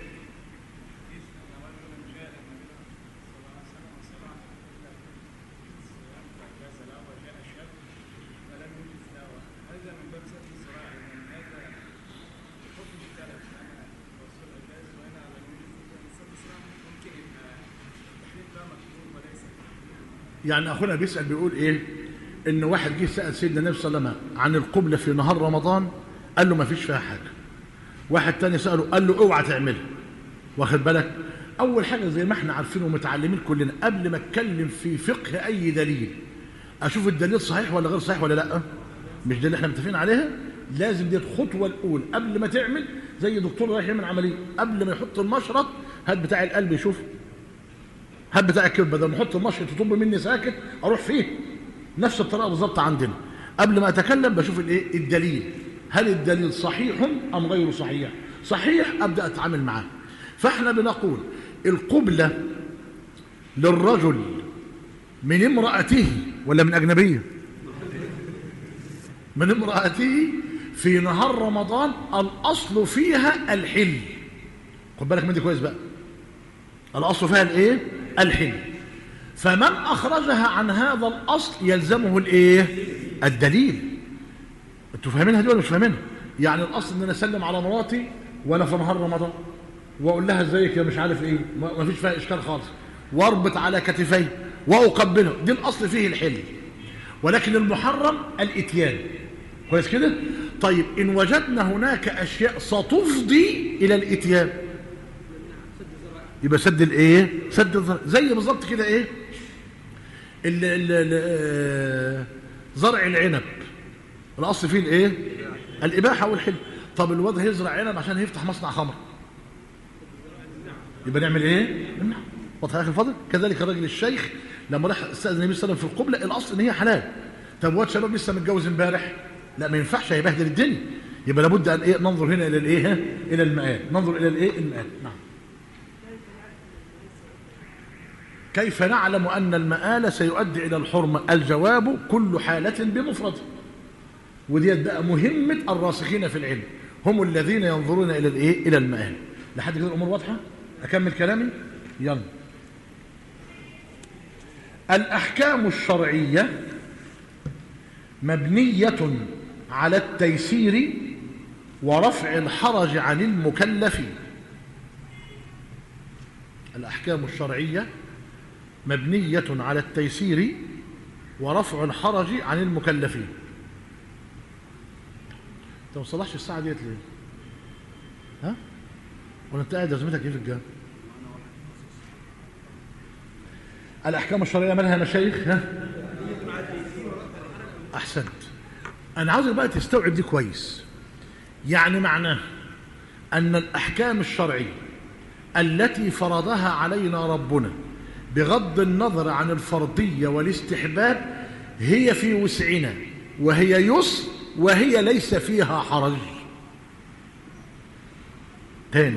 يعني اخونا بيسال بيقول ايه ان واحد جه سال سيدنا النبي صلى الله عليه وسلم عن القبله في نهار رمضان قال له ما فيش فيها حاجه واحد تاني ساله قال له اوعى تعملها واخد بالك اول حاجه زي ما احنا عارفين ومتعلمين كلنا قبل ما اتكلم في فقه اي دليل اشوف الدليل صحيح ولا غير صحيح ولا لا مش ده اللي احنا متفقين عليها لازم دي الخطوه الاولى قبل ما تعمل زي دكتور رايح يعمل عمليه قبل ما يحط المشرط هات بتاع القلب يشوف هات بتاع الكبد بدل ما احط المشرط يطب مني ساكت اروح فيه نفس الطريقه بالظبط عندنا قبل ما اتكلم بشوف الايه الدليل هل الدليل صحيح ام غير صحيح صحيح ابدا اتعامل معاه فاحنا بنقول القبله للرجل من امراته ولا من اجنبيه من امراته في نهار رمضان الاصل فيها الحل خد بالك من دي كويس بقى الاصل فيها الايه الحل فمن اخرجها عن هذا الاصل يلزمه الايه الدليل انتوا فاهمينها دي ولا مش فاهمينها يعني الاصل ان انا اسلم على مراتي وانا في نهار رمضان واقول لها ازيك يا مش عارف ايه ما فيش فيها اشكال خالص واربط على كتفي واقبلها دي الاصل فيه الحل ولكن المحرم الاتيان كويس كده طيب ان وجدنا هناك اشياء ستفضي الى الاتيان يبقى سد الايه سد الزرع زي بالظبط كده ايه ال ال ال زرع العنب الاصل فيه الايه الاباحه والحل طب الواد هيزرع عنب عشان يفتح مصنع خمر يبقى نعمل ايه نمنع واضح يا اخي الفاضل كذلك الراجل الشيخ لما راح استاذن النبي صلى الله عليه وسلم في القبله الاصل ان هي حلال طب واد شباب لسه متجوز امبارح لا ما ينفعش هيبهدل الدنيا يبقى لابد ان ايه ننظر هنا الى الايه الى المآل ننظر الى الايه المآل نعم كيف نعلم أن المآل سيؤدي إلى الحرمة الجواب كل حالة بمفرد ودي بقى مهمة الراسخين في العلم هم الذين ينظرون إلى الإيه إلى المآل لحد كده الأمور واضحة أكمل كلامي يلا الأحكام الشرعية مبنية على التيسير ورفع الحرج عن المكلفين الأحكام الشرعية مبنية على التيسير ورفع الحرج عن المكلفين انت ما صلحش الساعة ديت ليه ها ولا انت قاعد لازمتك ايه في الجامع الأحكام الشرعية مالها مشايخ ها أحسنت أنا عاوزك بقى تستوعب دي كويس يعني معناه أن الأحكام الشرعية التي فرضها علينا ربنا بغض النظر عن الفرضية والاستحباب هي في وسعنا وهي يسر وهي ليس فيها حرج تاني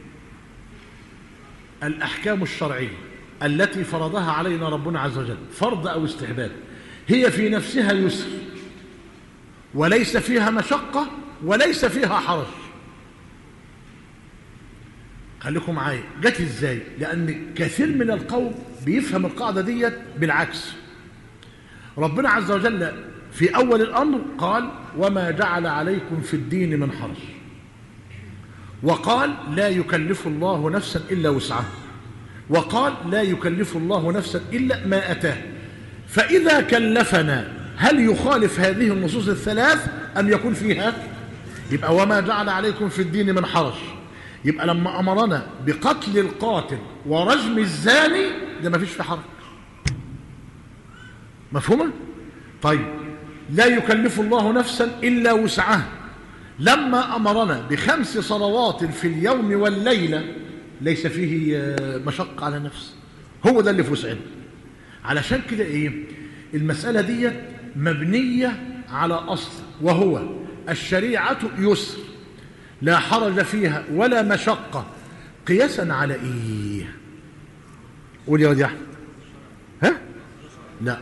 الأحكام الشرعية التي فرضها علينا ربنا عز وجل فرض أو استحباب هي في نفسها يسر وليس فيها مشقة وليس فيها حرج خليكم معايا جت ازاي لان كثير من القوم بيفهم القاعده ديت بالعكس ربنا عز وجل في اول الامر قال وما جعل عليكم في الدين من حرج وقال لا يكلف الله نفسا الا وسعها وقال لا يكلف الله نفسا الا ما اتاه فاذا كلفنا هل يخالف هذه النصوص الثلاث ام يكون فيها يبقى وما جعل عليكم في الدين من حرج يبقى لما أمرنا بقتل القاتل ورجم الزاني ده ما فيش في حرج مفهومة؟ طيب لا يكلف الله نفسا إلا وسعها لما أمرنا بخمس صلوات في اليوم والليلة ليس فيه مشقة على نفس هو ده اللي في وسعنا علشان كده إيه المسألة دي مبنية على أصل وهو الشريعة يسر لا حرج فيها ولا مشقة قياسا على إيه قول يا ودي أحمد ها لا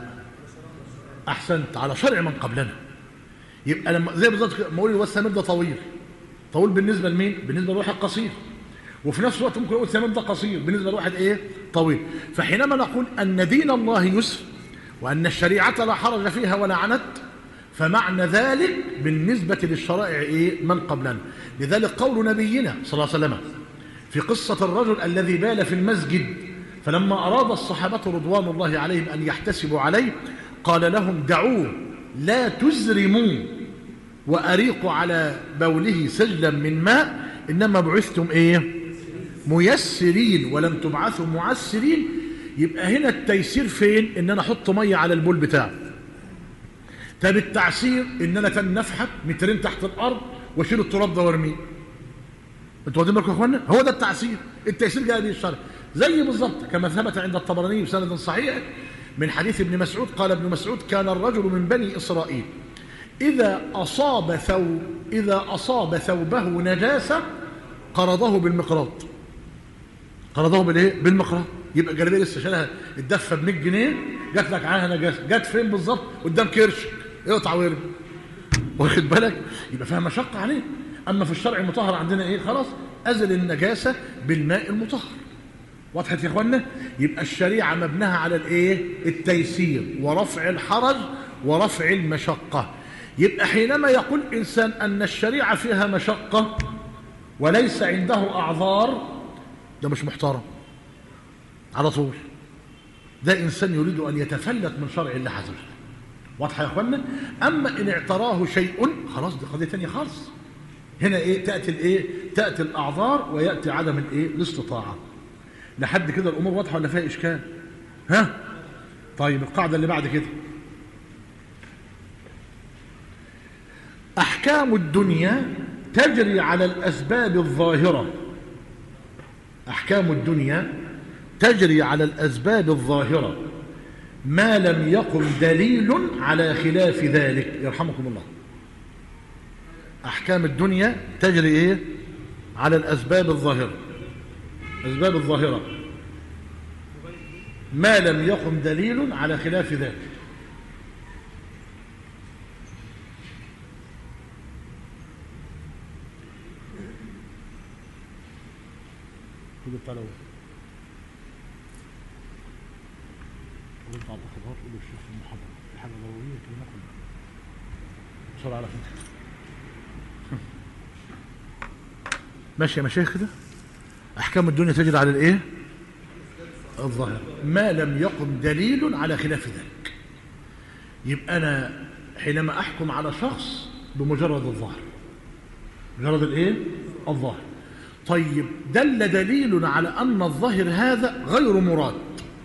أحسنت على شرع من قبلنا يبقى لما زي بالظبط ما اقول الوسامر ده طويل طويل بالنسبه لمين بالنسبه لواحد قصير وفي نفس الوقت ممكن اقول السامر ده قصير بالنسبه لواحد ايه طويل فحينما نقول ان دين الله يسر وان الشريعه لا حرج فيها ولا عنت فمعنى ذلك بالنسبه للشرائع ايه من قبلنا لذلك قول نبينا صلى الله عليه وسلم في قصه الرجل الذي بال في المسجد فلما اراد الصحابه رضوان الله عليهم ان يحتسبوا عليه قال لهم دعوه لا تزرموا وأريقوا على بوله سجلا من ماء إنما بعثتم إيه ميسرين ولم تبعثوا معسرين يبقى هنا التيسير فين إن أنا أحط مية على البول بتاعه طب التعسير إن أنا تنفحت مترين تحت الأرض واشيل التراب ده وارميه انتوا واخدين بالكم يا اخوانا هو ده التعسير التيسير جاء به الشرع زي بالظبط كما ثبت عند الطبراني بسند صحيح من حديث ابن مسعود قال ابن مسعود كان الرجل من بني إسرائيل إذا أصاب ثوب إذا أصاب ثوبه نجاسة قرضه بالمقراض قرضه بالإيه؟ بالمقراض يبقى جلابيه لسه شالها الدفه ب 100 جنيه جات لك عليها نجاسه جت فين بالظبط قدام كرشك اقطع وارمي واخد بالك يبقى فيها مشقه عليه اما في الشرع المطهر عندنا ايه خلاص ازل النجاسه بالماء المطهر وضحت يا اخوانا يبقى الشريعه مبناها على الايه التيسير ورفع الحرج ورفع المشقه يبقى حينما يقول انسان ان الشريعه فيها مشقه وليس عنده اعذار ده مش محترم على طول ده انسان يريد ان يتفلت من شرع الله عز وجل واضحه يا اخوانا اما ان اعتراه شيء خلاص دي قضيه ثانيه خالص هنا ايه تاتي الايه تاتي الاعذار وياتي عدم الايه الاستطاعه لحد كده الامور واضحه ولا فيها اشكال ها طيب القاعده اللي بعد كده احكام الدنيا تجري على الاسباب الظاهره احكام الدنيا تجري على الاسباب الظاهره ما لم يقم دليل على خلاف ذلك يرحمكم الله احكام الدنيا تجري ايه على الاسباب الظاهره الأسباب الظاهرة ما لم يقم دليل على خلاف ذلك خذ بتاع الاول قول بتاع الخضار قول الشيخ في المحاضرة في حاجة ضرورية كلمة كلها بسرعة على فكرة ماشي يا مشايخ كده أحكام الدنيا تجري على الإيه؟ الظاهر ما لم يقم دليل على خلاف ذلك يبقى أنا حينما أحكم على شخص بمجرد الظاهر مجرد الإيه؟ الظاهر طيب دل دليل على أن الظاهر هذا غير مراد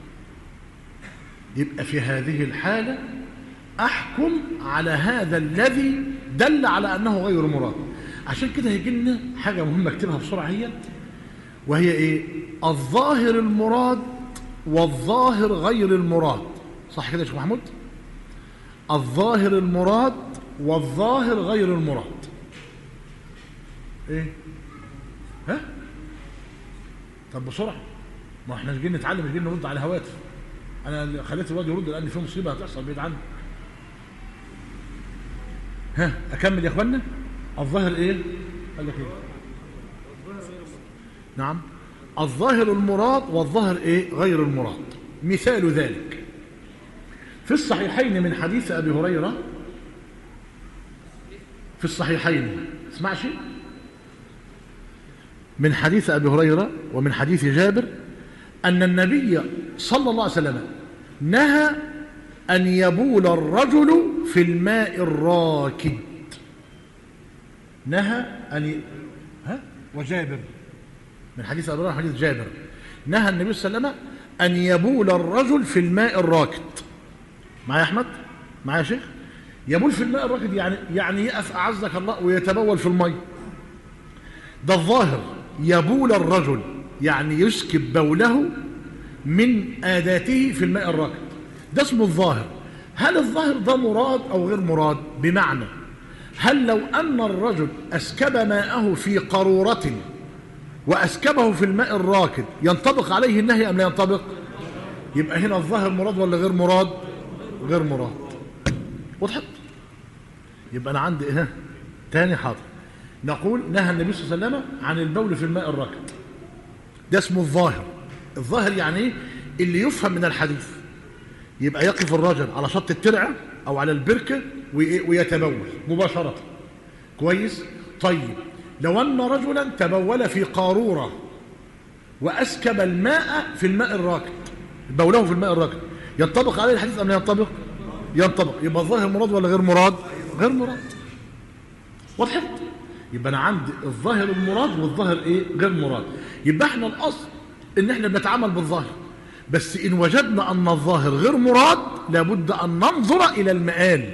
يبقى في هذه الحالة أحكم على هذا الذي دل على أنه غير مراد عشان كده هيجي لنا حاجة مهمة اكتبها بسرعة هي وهي ايه الظاهر المراد والظاهر غير المراد صح كده يا شيخ محمود الظاهر المراد والظاهر غير المراد ايه ها طب بسرعه ما احنا مش جايين نتعلم مش جايين نرد على هواتف انا خليت الواد يرد لان في مصيبه هتحصل بعيد عنه ها اكمل يا اخوانا الظاهر ايه قال لك ايه نعم الظاهر المراد والظاهر ايه غير المراد مثال ذلك في الصحيحين من حديث ابي هريره في الصحيحين اسمع شيء من حديث ابي هريره ومن حديث جابر ان النبي صلى الله عليه وسلم نهى ان يبول الرجل في الماء الراكد نهى ان ي... ها وجابر من حديث أبي هريرة حديث جابر نهى النبي صلى الله عليه وسلم أن يبول الرجل في الماء الراكد معايا يا احمد معايا يا شيخ يبول في الماء الراكد يعني يعني يقف اعزك الله ويتبول في الميه ده الظاهر يبول الرجل يعني يسكب بوله من آداته في الماء الراكد ده اسمه الظاهر هل الظاهر ده مراد أو غير مراد بمعنى هل لو أن الرجل أسكب ماءه في قارورة وأسكبه في الماء الراكد ينطبق عليه النهي أم لا ينطبق يبقى هنا الظاهر مراد ولا غير مراد غير مراد وضحت يبقى أنا عندي إيه تاني حاضر نقول نهى النبي صلى الله عليه وسلم عن البول في الماء الراكد ده اسمه الظاهر الظاهر يعني ايه اللي يفهم من الحديث يبقى يقف الرجل على شط الترعه او على البركه ويتبول مباشره كويس طيب لو ان رجلا تبول في قاروره واسكب الماء في الماء الراكد بوله في الماء الراكد ينطبق عليه الحديث ام لا ينطبق ينطبق يبقى الظاهر مراد ولا غير مراد غير مراد وضحت يبقى انا عندي الظاهر المراد والظاهر ايه غير مراد يبقى احنا الاصل ان احنا بنتعامل بالظاهر بس ان وجدنا ان الظاهر غير مراد لابد ان ننظر الى المآل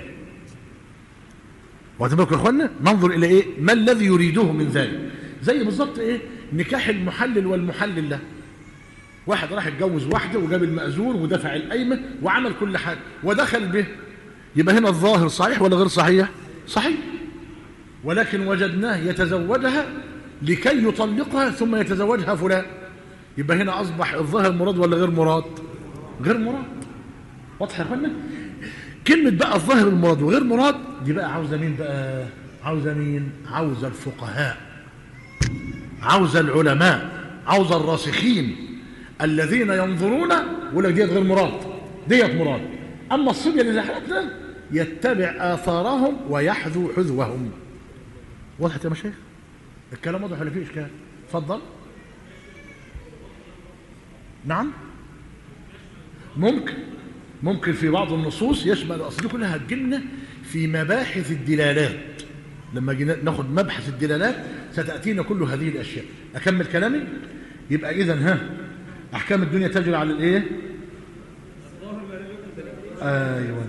واخدين بالكم يا اخوانا ننظر الى ايه ما الذي يريده من ذلك زي بالظبط ايه نكاح المحلل والمحلل له واحد راح يتجوز واحده وجاب المأذون ودفع القايمه وعمل كل حاجه ودخل به يبقى هنا الظاهر صحيح ولا غير صحيح صحيح ولكن وجدناه يتزوجها لكي يطلقها ثم يتزوجها فلان يبقى هنا أصبح الظاهر مراد ولا غير مراد غير مراد واضح يا اخوانا كلمة بقى الظاهر المراد وغير مراد دي بقى عاوزة مين بقى عاوزة مين عاوزة الفقهاء عاوزة العلماء عاوزة الراسخين الذين ينظرون يقول لك ديت غير مراد ديت مراد أما الصبية اللي زحلتنا يتبع آثارهم ويحذو حذوهم وضحت يا مشايخ الكلام واضح ولا فيه اشكال اتفضل نعم ممكن ممكن في بعض النصوص يشمل اصل دي كلها هتجيلنا في مباحث الدلالات لما جينا ناخد مبحث الدلالات ستاتينا كل هذه الاشياء اكمل كلامي يبقى اذا ها احكام الدنيا تجري على الايه ايوه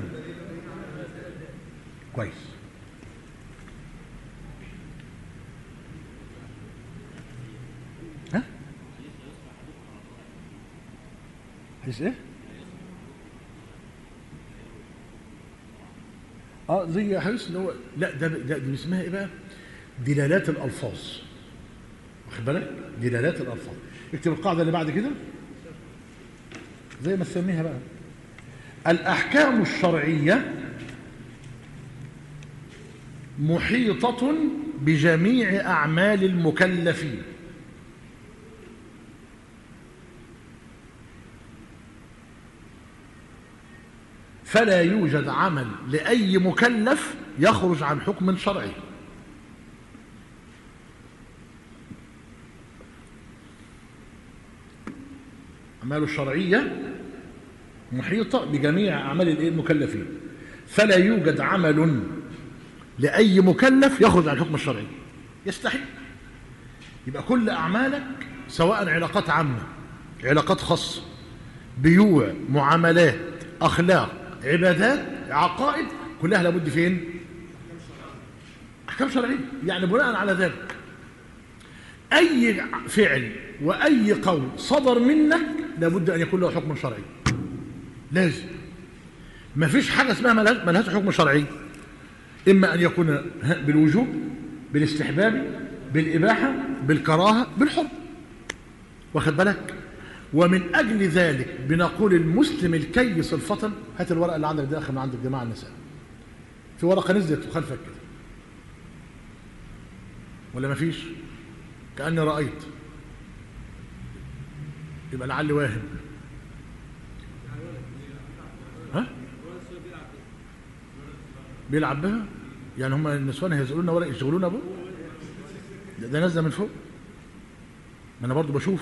كويس ها حديث ايه اه زي حديث اللي هو لا ده ده دي اسمها ايه بقى دلالات الالفاظ واخد بالك دلالات الالفاظ اكتب القاعده اللي بعد كده زي ما تسميها بقى الاحكام الشرعيه محيطه بجميع اعمال المكلفين فلا يوجد عمل لأي مكلف يخرج عن حكم شرعي أعماله الشرعية محيطة بجميع أعمال المكلفين فلا يوجد عمل لأي مكلف يخرج عن الحكم الشرعي يستحيل يبقى كل أعمالك سواء علاقات عامة علاقات خاصة بيوع معاملات أخلاق عبادات عقائد كلها لابد فين احكام شرعيه يعني بناء على ذلك اي فعل واي قول صدر منك لابد ان يكون له حكم شرعي لازم ما فيش حاجه اسمها ملهاش حكم شرعي اما ان يكون بالوجوب بالاستحباب بالاباحه بالكراهه بالحب واخد بالك ومن أجل ذلك بنقول المسلم الكيس الفطن هات الورقة اللي عندك دي أخي من عند الجماعة النساء في ورقة نزلت وخلفك كده ولا ما فيش كأني رأيت يبقى لعلي واهم ها بيلعب بها يعني هم النسوان هيزقلونا ورق يشغلونا به ده, ده نازله من فوق ما انا برضو بشوف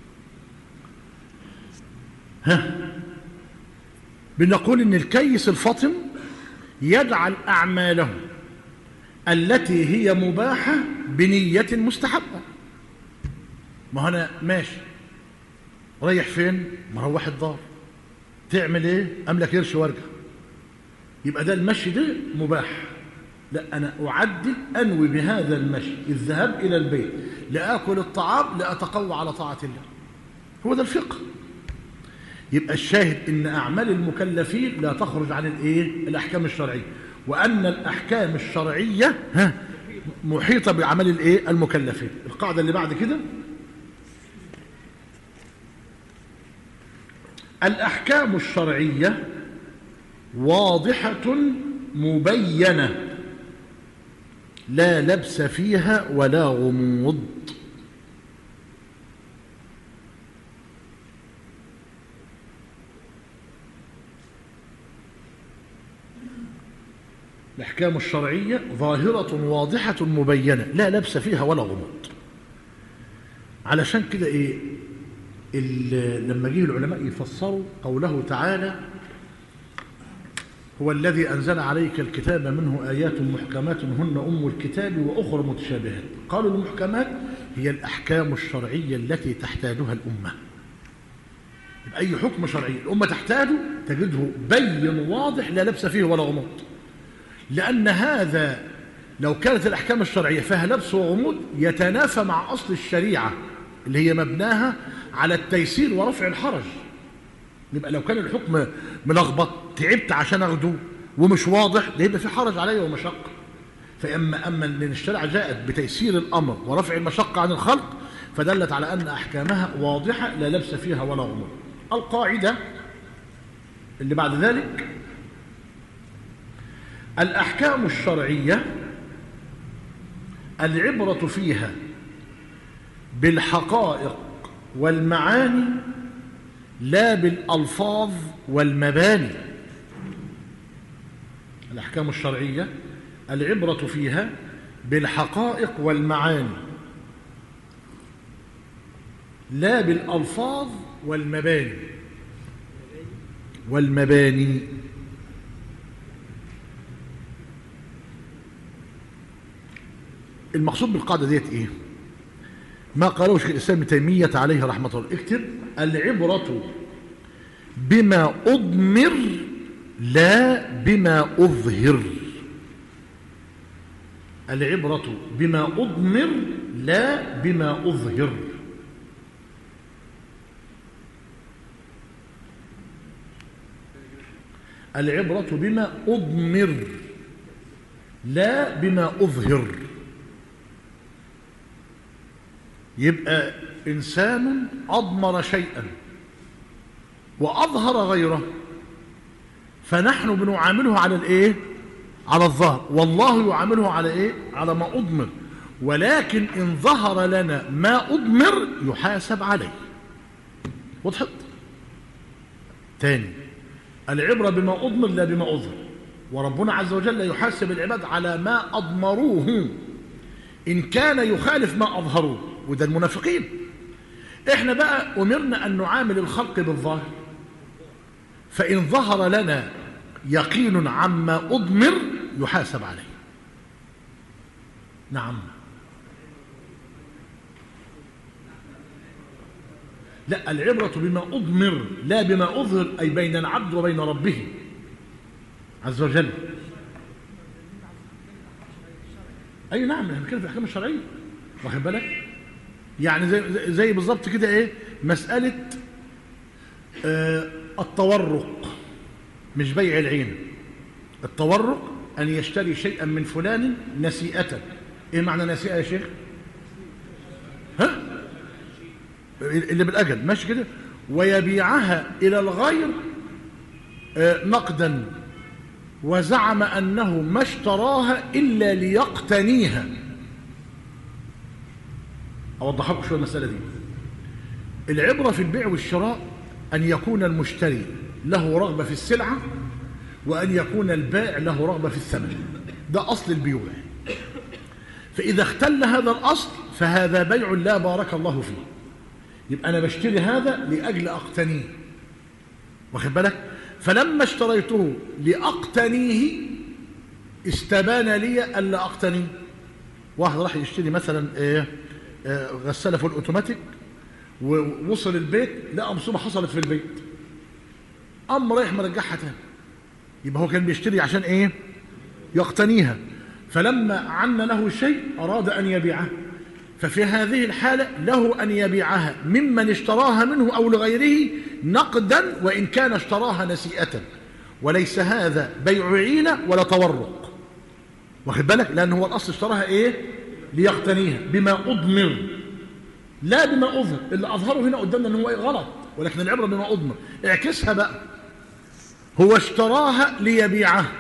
ها بنقول ان الكيس الفطن يجعل اعماله التي هي مباحه بنيه مستحبه ما انا ماشي رايح فين مروح الدار تعمل ايه املك قرش وارجع يبقى ده المشي ده مباح لا أنا أعدل أنوي بهذا المشي الذهاب إلى البيت لآكل الطعام لأتقوى على طاعة الله هو ده الفقه يبقى الشاهد ان اعمال المكلفين لا تخرج عن الايه الاحكام الشرعيه وان الاحكام الشرعيه ها محيطه بعمل الايه المكلفين القاعده اللي بعد كده الاحكام الشرعيه واضحه مبينه لا لبس فيها ولا غموض الأحكام الشرعية ظاهرة واضحة مبينة لا لبس فيها ولا غموض علشان كده إيه لما جه العلماء يفسروا قوله تعالى هو الذي أنزل عليك الكتاب منه آيات محكمات هن أم الكتاب وأخرى متشابهات قالوا المحكمات هي الأحكام الشرعية التي تحتاجها الأمة أي حكم شرعي الأمة تحتاجه تجده بين واضح لا لبس فيه ولا غموض لأن هذا لو كانت الأحكام الشرعية فيها لبس وغموض يتنافى مع أصل الشريعة اللي هي مبناها على التيسير ورفع الحرج يبقى لو كان الحكم ملخبط تعبت عشان أخده ومش واضح ده يبقى في حرج علي ومشقة فإما أما أن الشريعة جاءت بتيسير الأمر ورفع المشقة عن الخلق فدلت على أن أحكامها واضحة لا لبس فيها ولا غموض القاعدة اللي بعد ذلك الأحكام الشرعية العبرة فيها بالحقائق والمعاني لا بالألفاظ والمباني الأحكام الشرعية العبرة فيها بالحقائق والمعاني لا بالألفاظ والمباني والمباني المقصود بالقاعدة ديت ايه ما قاله شيخ الإسلام تيمية عليه رحمة الله اكتب العبرة بما أضمر لا بما أظهر العبرة بما أضمر لا بما أظهر العبرة بما أضمر لا بما أظهر يبقى إنسان أضمر شيئا وأظهر غيره فنحن بنعامله على الإيه؟ على الظهر والله يعامله على إيه؟ على ما أضمر ولكن إن ظهر لنا ما أضمر يحاسب عليه وضحت تاني العبرة بما أضمر لا بما أظهر وربنا عز وجل يحاسب العباد على ما أضمروه إن كان يخالف ما أظهروه وده المنافقين احنا بقى أمرنا أن نعامل الخلق بالظاهر فإن ظهر لنا يقين عما أضمر يحاسب عليه نعم لا العبرة بما أضمر لا بما أظهر أي بين العبد وبين ربه عز وجل أي نعم احنا بنتكلم في الأحكام الشرعية واخد بالك يعني زي, زي بالظبط كده إيه مسألة آه التورق مش بيع العين التورق أن يشتري شيئا من فلان نسيئة إيه معنى نسيئة يا شيخ ها اللي بالأجل ماشي كده ويبيعها إلى الغير آه نقدا وزعم أنه ما اشتراها إلا ليقتنيها أوضح لكم شوية المسألة دي العبرة في البيع والشراء أن يكون المشتري له رغبة في السلعة وأن يكون البائع له رغبة في الثمن ده أصل البيوع فإذا اختل هذا الأصل فهذا بيع لا بارك الله فيه يبقى أنا بشتري هذا لأجل أقتنيه واخد بالك فلما اشتريته لأقتنيه استبان لي ألا أقتنيه واحد راح يشتري مثلا إيه آه غسالة فوق الأوتوماتيك ووصل البيت لقى مصيبة حصلت في البيت قام رايح مرجعها تاني يبقى هو كان بيشتري عشان ايه يقتنيها فلما عن له شيء أراد أن يبيعه ففي هذه الحالة له أن يبيعها ممن اشتراها منه أو لغيره نقدا وإن كان اشتراها نسيئة وليس هذا بيع عينة ولا تورق واخد بالك لأن هو الأصل اشتراها إيه ليقتنيها بما أضمر لا بما أظهر اللي أظهره هنا قدامنا أنه هو إيه غلط ولكن العبرة بما أضمر اعكسها بقى هو اشتراها ليبيعها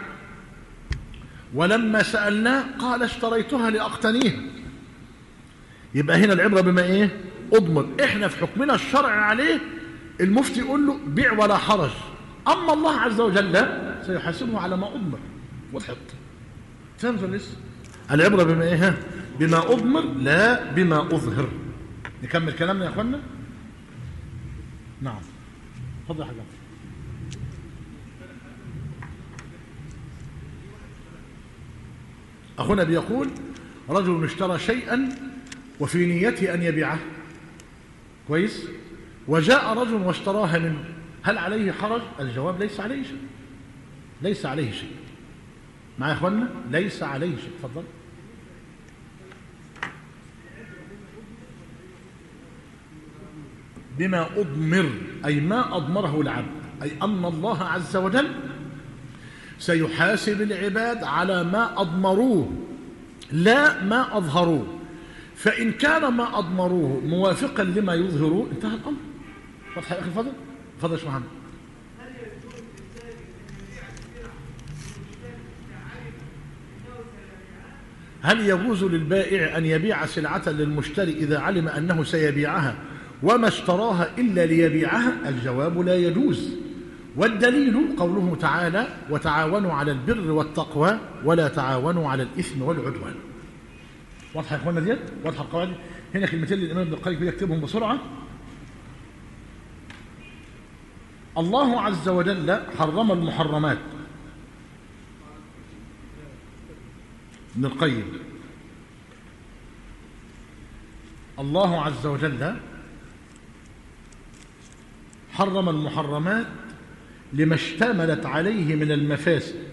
ولما سألناه قال اشتريتها لأقتنيها يبقى هنا العبرة بما ايه اضمر احنا في حكمنا الشرع عليه المفتي يقول له بيع ولا حرج اما الله عز وجل لا سيحاسبه على ما اضمر وضحت فهمت لسه العبرة بما ايه ها؟ بما اضمر لا بما اظهر نكمل كلامنا يا اخوانا نعم اتفضل يا حاج أخونا بيقول رجل اشترى شيئا وفي نيته أن يبيعه كويس وجاء رجل واشتراها منه هل عليه حرج الجواب ليس عليه شيء ليس عليه شيء مع إخواننا ليس عليه شيء تفضل بما أضمر أي ما أضمره العبد أي أن الله عز وجل سيحاسب العباد على ما أضمروه لا ما أظهروه فإن كان ما أضمروه موافقا لما يظهروه انتهى الأمر واضح يا أخي فضل فضل يا محمد هل يجوز للبائع أن يبيع سلعة للمشتري إذا علم أنه سيبيعها وما اشتراها إلا ليبيعها الجواب لا يجوز والدليل قوله تعالى وتعاونوا على البر والتقوى ولا تعاونوا على الإثم والعدوان واضحة يا اخوانا ديت واضحة القواعد هنا كلمتين للإمام ابن القيم يكتبهم بسرعة الله عز وجل حرم المحرمات ابن القيم الله عز وجل حرم المحرمات لما اشتملت عليه من المفاسد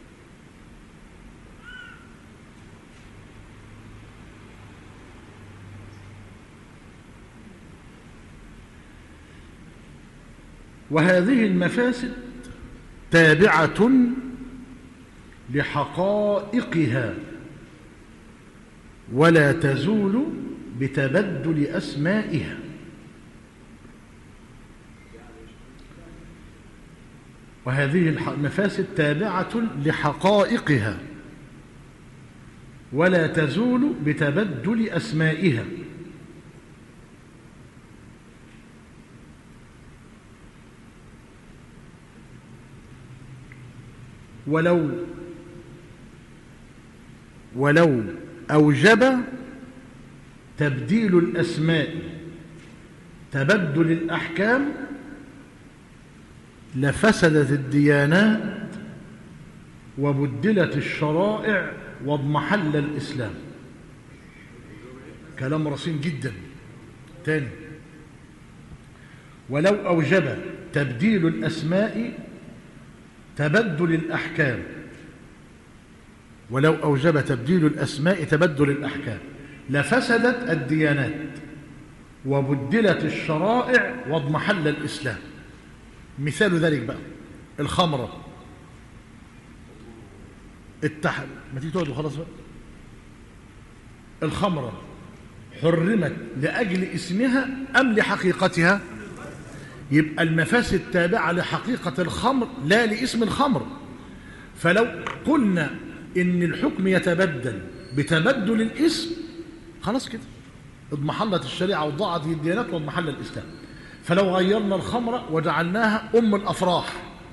وهذه المفاسد تابعة لحقائقها ولا تزول بتبدل أسمائها وهذه المفاسد تابعة لحقائقها ولا تزول بتبدل أسمائها ولو ولو أوجب تبديل الأسماء تبدل الأحكام لفسدت الديانات وبدلت الشرائع واضمحل الإسلام كلام رصين جدا تاني ولو أوجب تبديل الأسماء تبدل الأحكام ولو أوجب تبديل الأسماء تبدل الأحكام لفسدت الديانات وبدلت الشرائع واضمحل الإسلام مثال ذلك بقى الخمرة التح... ما تيجي تقعد وخلاص بقى الخمرة حرمت لأجل اسمها أم لحقيقتها يبقى المفاسد تابعة لحقيقة الخمر لا لاسم الخمر فلو قلنا إن الحكم يتبدل بتبدل الاسم خلاص كده اضمحلت الشريعة وضاعت الديانات واضمحل الإسلام فلو غيرنا الخمر وجعلناها أم الأفراح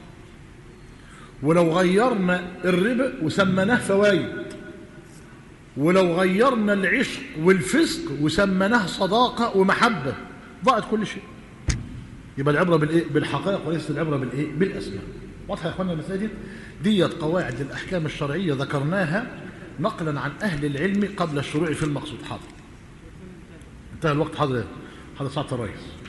ولو غيرنا الربا وسمناه فوايد ولو غيرنا العشق والفسق وسمناه صداقة ومحبة ضاعت كل شيء يبقى العبرة بالإيه؟ بالحقائق وليست العبرة بالإيه؟ بالأسماء واضحة يا أخوانا المساجد ديت قواعد الأحكام الشرعية ذكرناها نقلا عن أهل العلم قبل الشروع في المقصود حاضر انتهى الوقت حاضر حاضر ساعة الرئيس